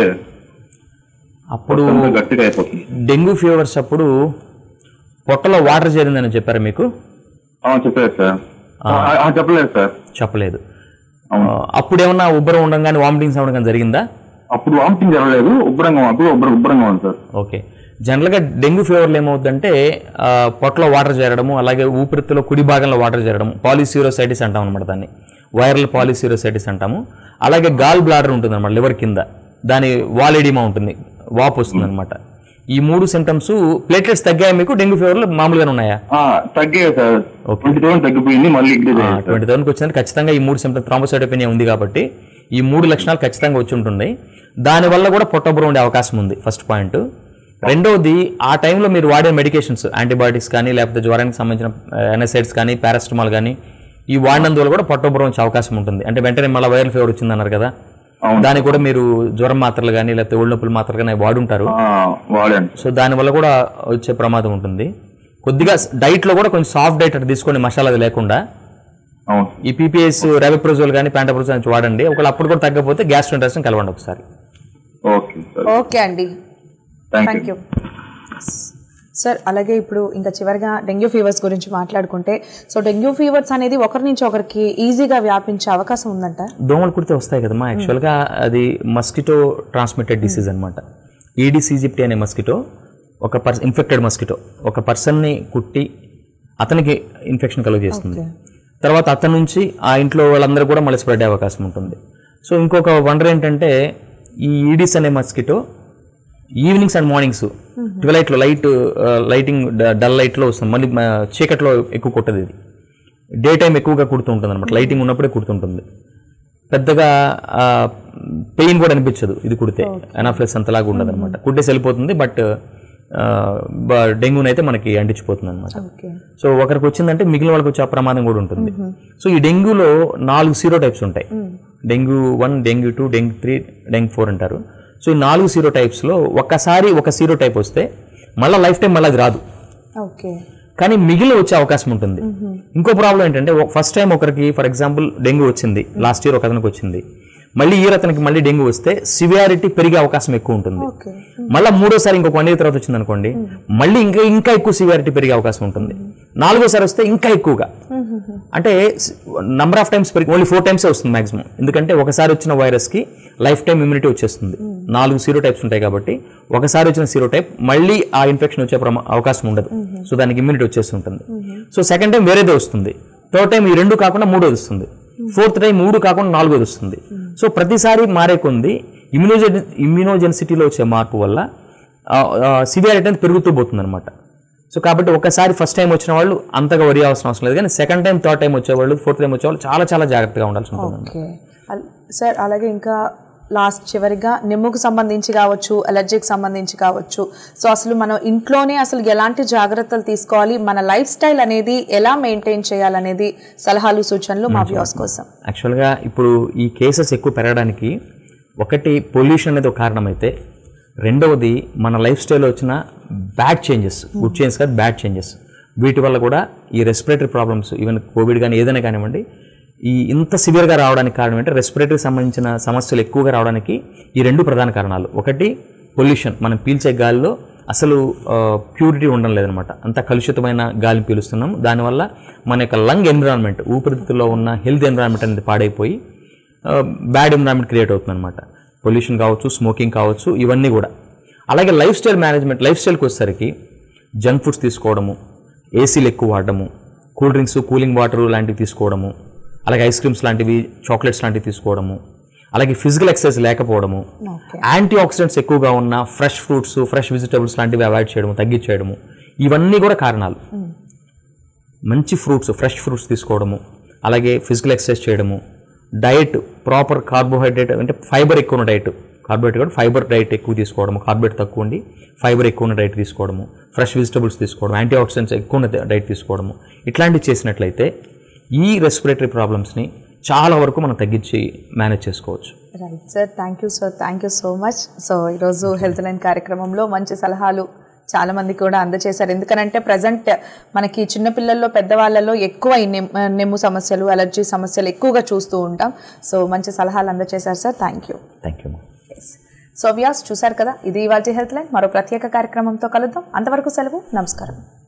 అప్పుడు కొంచెం గట్టిగా అయిపోతుంది డెంగ్యూ ఫీవర్స్ అప్పుడు పొట్టలో వాటర్ చేరిందని చెప్పారు మీకు ఆ, చెప్పలేదు సార్ ఆ, ఆ, చెప్పలేదు సార్ చెప్పలేదు ఆ, అప్పుడు ఏమన్నా ఉబ్బరం ఉండగానే వామిటింగ్స్ అవ్వడం కానీ జరిగిందా అప్పుడు వామిటింగ్ జరగలేదు ఉబ్బరంగా అప్పుడు ఉబ్బరం ఉబ్బరంగా ఉంది సార్ ఓకే జనరల్గా డెంగ్యూ ఫీవర్లు ఏమవుతుందంటే ఆ, పొట్టలో వాటర్ చేరడము అలాగే ఊపిరితిత్తులో కుడి భాగంలో వాటర్ చేరడం పాలిసీరోసైటిస్ అంటాం అనమాట దాన్ని వైరల్ పాలిసీరోసైటిస్ అంటాము అలాగే గాల్ బ్లాడర్ ఉంటుంది అనమాట లివర్ కింద దాని వాలిడిమా ఉంటుంది వాపు వస్తుంది అనమాట ఈ మూడు సిమ్టమ్స్ ప్లేట్లెట్స్ తగ్గాయి మీకు డెంగ్యూ ఫీవర్లు మామూలుగానే ఉన్నాయా ఆ, తగ్గాయి సార్ ట్వంటీ థౌసండ్ తగ్గిపోయింది మళ్ళీ ఇంక్రీజ్ అయ్యింది సార్ ట్వంటీ థౌసండ్కి వచ్చిందంటే ఖచ్చితంగా ఈ మూడు సిమ్టమ్స్ థ్రాంబోసైటోపెనియా ఉంది కాబట్టి ఈ మూడు లక్షణాలు ఖచ్చితంగా వచ్చి ఉంటుంది దానివల్ల కూడా పొట్టబురం ఉండే అవకాశం ఉంది ఫస్ట్ పాయింట్ రెండోది ఆ టైంలో మీరు వాడే మెడికేషన్స్ యాంటీబయాటిక్స్ కానీ లేకపోతే జ్వరానికి సంబంధించిన ఎనసైడ్స్ కానీ పారాసిటమాల్ కానీ ఈ వాడినందువల్ల కూడా పొట్టబురం వచ్చే అవకాశం ఉంటుంది అంటే వెంటనే మళ్ళీ వైరల్ ఫీవర్ వచ్చిందన్నారు కదా దానికి కూడా మీరు జ్వరం మాత్రలు కానీ లేకపోతే ఒళ్ళు నొప్పులు మాత్రలు కానీ వాడుంటారు ఆ, వాడాను సో దానివల్ల కూడా వచ్చే ప్రమాదం ఉంటుంది కొద్దిగా డైట్లో కూడా కొంచెం సాఫ్ట్ డైట్ అట్లా తీసుకోండి మసాలా అది లేకుండా అవును ఈ పీపీఎస్ రెవిప్రోజోల్ కానీ ప్యాంటప్రోజోల్ నుంచి వాడండి ఒకవేళ అప్పుడు కూడా తగ్గకపోతే గ్యాస్ట్రోంటర్స్ని కలవండి ఒకసారి ఓకే సార్ ఓకే అండి thank thank you you sir అలాగే ఇప్పుడు ఇంకా చివరిగా డెంగ్యూ ఫీవర్స్ గురించి మాట్లాడుకుంటే సో డెంగ్యూ ఫీవర్స్ అనేది ఒకరి నుంచి ఒకరికి ఈజీగా వ్యాపించే అవకాశం ఉందంట దోమలు కుడితే వస్తాయి కదమ్మా యాక్చువల్గా అది మస్కిటో ట్రాన్స్మిటెడ్ డిసీజ్ అనమాట ఈడిస్ ఈజిప్టి అనే మస్కిటో ఒక పర్స ఇన్ఫెక్టెడ్ మస్కిటో ఒక పర్సన్ని కుట్టి అతనికి ఇన్ఫెక్షన్ కలుగజేస్తుంది తర్వాత అతని నుంచి ఆ ఇంట్లో వాళ్ళందరూ కూడా మళ్ళీ స్ప్రెడ్ అయ్యే అవకాశం ఉంటుంది సో ఇంకొక వండర్ ఏంటంటే ఈ ఈడిస్ అనే మస్కిటో ఈవినింగ్స్ అండ్ మార్నింగ్స్ ట్వెలైట్లో లైట్ లైటింగ్ డల్ లైట్లో వస్తుంది మళ్ళీ మ- చీకట్లో ఎక్కువ కుట్టదు ఇది డే టైం ఎక్కువగా కుడుతూ ఉంటుంది అనమాట లైటింగ్ ఉన్నప్పుడే కుడుతుంటుంది పెద్దగా పెయిన్ కూడా అనిపించదు ఇది కుడితే ఎనాఫ్లెక్స్ అంతలాగా ఉండదు అనమాట కుట్టేసి వెళ్ళిపోతుంది బట్ డెంగ్యూని అయితే మనకి అంటించిపోతుంది అనమాట ఓకే సో ఒకరికి వచ్చిందంటే మిగిలిన వాళ్ళకి వచ్చే ప్రమాదం కూడా ఉంటుంది సో ఈ డెంగ్యూలో నాలుగు సీరో టైప్స్ ఉంటాయి dengue one dengue two dengue three dengue four అంటారు సో ఈ నాలుగు సీరో టైప్స్లో ఒక్కసారి ఒక సీరో టైప్ వస్తే మళ్ళీ లైఫ్ టైం మళ్ళీ అది రాదు ఓకే కానీ మిగిలిన వచ్చే అవకాశం ఉంటుంది ఇంకో ప్రాబ్లం ఏంటంటే ఫస్ట్ టైం ఒకరికి ఫర్ ఎగ్జాంపుల్ డెంగ్యూ వచ్చింది లాస్ట్ ఇయర్ ఒక అతనికి వచ్చింది మళ్ళీ ఇయర్ అతనికి మళ్ళీ డెంగ్యూ వస్తే సివియారిటీ పెరిగే అవకాశం ఎక్కువ ఉంటుంది ఓకే మళ్ళీ మూడోసారి ఇంకొక వన్ ఇయర్ తర్వాత వచ్చింది అనుకోండి మళ్ళీ ఇంకా ఇంకా ఎక్కువ సివియారిటీ పెరిగే అవకాశం ఉంటుంది నాలుగోసారి వస్తే ఇంకా ఎక్కువగా అంటే నంబర్ ఆఫ్ టైమ్స్ పెరిగి ఓన్లీ ఫోర్ టైమ్సే వస్తుంది మాక్సిమం ఎందుకంటే ఒకసారి వచ్చిన వైరస్కి లైఫ్ టైం ఇమ్యూనిటీ వచ్చేస్తుంది నాలుగు సీరో టైప్స్ ఉంటాయి కాబట్టి ఒకసారి వచ్చిన సీరో టైప్ మళ్ళీ ఆ ఇన్ఫెక్షన్ వచ్చే ప్రమా- అవకాశం ఉండదు సో దానికి ఇమ్యూనిటీ వచ్చేస్తుంటుంది సో సెకండ్ టైం వేరేదే వస్తుంది థర్డ్ టైం ఈ రెండు కాకుండా మూడోది వస్తుంది ఫోర్త్ టైం మూడు కాకుండా నాలుగోది వస్తుంది సో ప్రతిసారి మారే కొంది ఇమ్యూనోజెన్ ఇమ్యూనోజెన్సిటీలో వచ్చే మార్పు వల్ల సివియారిటీ అనేది పెరుగుతూ పోతుంది అనమాట సో కాబట్టి ఒకసారి ఫస్ట్ టైం వచ్చిన వాళ్ళు అంతగా వరి అవసరం అవసరం లేదు కానీ సెకండ్ టైం థర్డ్ టైం వచ్చేవాళ్ళు ఫోర్త్ టైం వచ్చేవాళ్ళు చాలా చాలా జాగ్రత్తగా ఉండాల్సి ఉంటుంది ఓకే అల్- సార్ అలాగే ఇంకా లాస్ట్ చివరిగా నిమ్ముకు సంబంధించి కావచ్చు అలర్జీకి సంబంధించి కావచ్చు సో అసలు మనం ఇంట్లోనే అసలు ఎలాంటి జాగ్రత్తలు తీసుకోవాలి మన లైఫ్ స్టైల్ అనేది ఎలా మెయింటైన్ చేయాలనేది సలహాలు సూచనలు మా వ్యూస్ కోసం యాక్చువల్గా ఇప్పుడు ఈ కేసెస్ ఎక్కువ పెరగడానికి ఒకటి పొల్యూషన్ అనేది ఒక కారణమైతే రెండవది మన లైఫ్ స్టైల్లో వచ్చిన బ్యాడ్ చేంజెస్ గుడ్ చేంజెస్ కాదు బ్యాడ్ చేంజెస్ వీటి వల్ల కూడా ఈ రెస్పిరేటరీ ప్రాబ్లమ్స్ ఈవెన్ కోవిడ్ కానీ ఏదైనా కానివ్వండి ఈ ఇంత సివియర్గా రావడానికి కారణం ఏంటంటే రెస్పిరేటరీకి సంబంధించిన సమస్యలు ఎక్కువగా రావడానికి ఈ రెండు ప్రధాన కారణాలు ఒకటి పొల్యూషన్ మనం పీల్చే గాలిలో అసలు ప్యూరిటీ ఉండడం లేదనమాట అంత కలుషితమైన గాలిని పీలుస్తున్నాం దానివల్ల మన యొక్క లంగ్ ఎన్విరాన్మెంట్ ఊపిరితిత్తుల్లో ఉన్న హెల్త్ ఎన్విరాన్మెంట్ అనేది పాడైపోయి బ్యాడ్ ఎన్విరాన్మెంట్ క్రియేట్ అవుతుంది అనమాట పొల్యూషన్ కావచ్చు స్మోకింగ్ కావచ్చు ఇవన్నీ కూడా అలాగే లైఫ్ స్టైల్ మేనేజ్మెంట్ లైఫ్ స్టైల్కి వచ్చేసరికి జంక్ ఫుడ్స్ తీసుకోవడము ఏసీలు ఎక్కువ వాడడము కూల్ డ్రింక్స్ కూలింగ్ వాటర్ లాంటివి తీసుకోవడము అలాగే ఐస్ క్రీమ్స్ లాంటివి చాక్లెట్స్ లాంటివి తీసుకోవడము అలాగే ఫిజికల్ ఎక్సర్సైజ్ లేకపోవడము యాంటీ ఆక్సిడెంట్స్ ఎక్కువగా ఉన్న ఫ్రెష్ ఫ్రూట్స్ ఫ్రెష్ వెజిటబుల్స్ లాంటివి అవాయిడ్ చేయడము తగ్గించేయడము ఇవన్నీ కూడా కారణాలు మంచి ఫ్రూట్స్ ఫ్రెష్ ఫ్రూట్స్ తీసుకోవడము అలాగే ఫిజికల్ ఎక్సర్సైజ్ చేయడము డైట్ ప్రాపర్ కార్బోహైడ్రేట్ అంటే ఫైబర్ ఎక్కువ ఉన్న డైట్ కార్బోహైడ్రేట్ కూడా ఫైబర్ డైట్ ఎక్కువ తీసుకోవడము కార్బోహైడ్రేట్ తక్కువ ఉండి ఫైబర్ ఎక్కువ ఉన్న డైట్ తీసుకోవడము ఫ్రెష్ వెజిటబుల్స్ తీసుకోవడం యాంటీ ఆక్సిడెంట్స్ ఎక్కువ ఉన్న డైట్ తీసుకోవడము ఇట్లాంటివి చేసినట్లయితే ఈ రెస్పిరేటరీ ప్రాబ్లమ్స్ని చాలా వరకు మనం తగ్గించి మేనేజ్ చేసుకోవచ్చు right sir thank you sir thank you so much so ఈరోజు హెల్త్ లైన్ కార్యక్రమంలో మంచి సలహాలు చాలా మంది కూడా అందజేశారు ఎందుకనంటే ప్రజెంట్ మనకి చిన్నపిల్లల్లో పెద్దవాళ్ళలో ఎక్కువ ఈ నెమ్- నెమ్ము సమస్యలు అలర్జీ సమస్యలు ఎక్కువగా చూస్తూ ఉంటాం సో మంచి సలహాలు అందజేశారు sir thank you thank you so వ్యాస్ చూశారు కదా ఇది ఇవాళ హెల్త్ లైన్ మరో ప్రత్యేక కార్యక్రమంతో కలుద్దాం అంతవరకు సెలవు నమస్కారం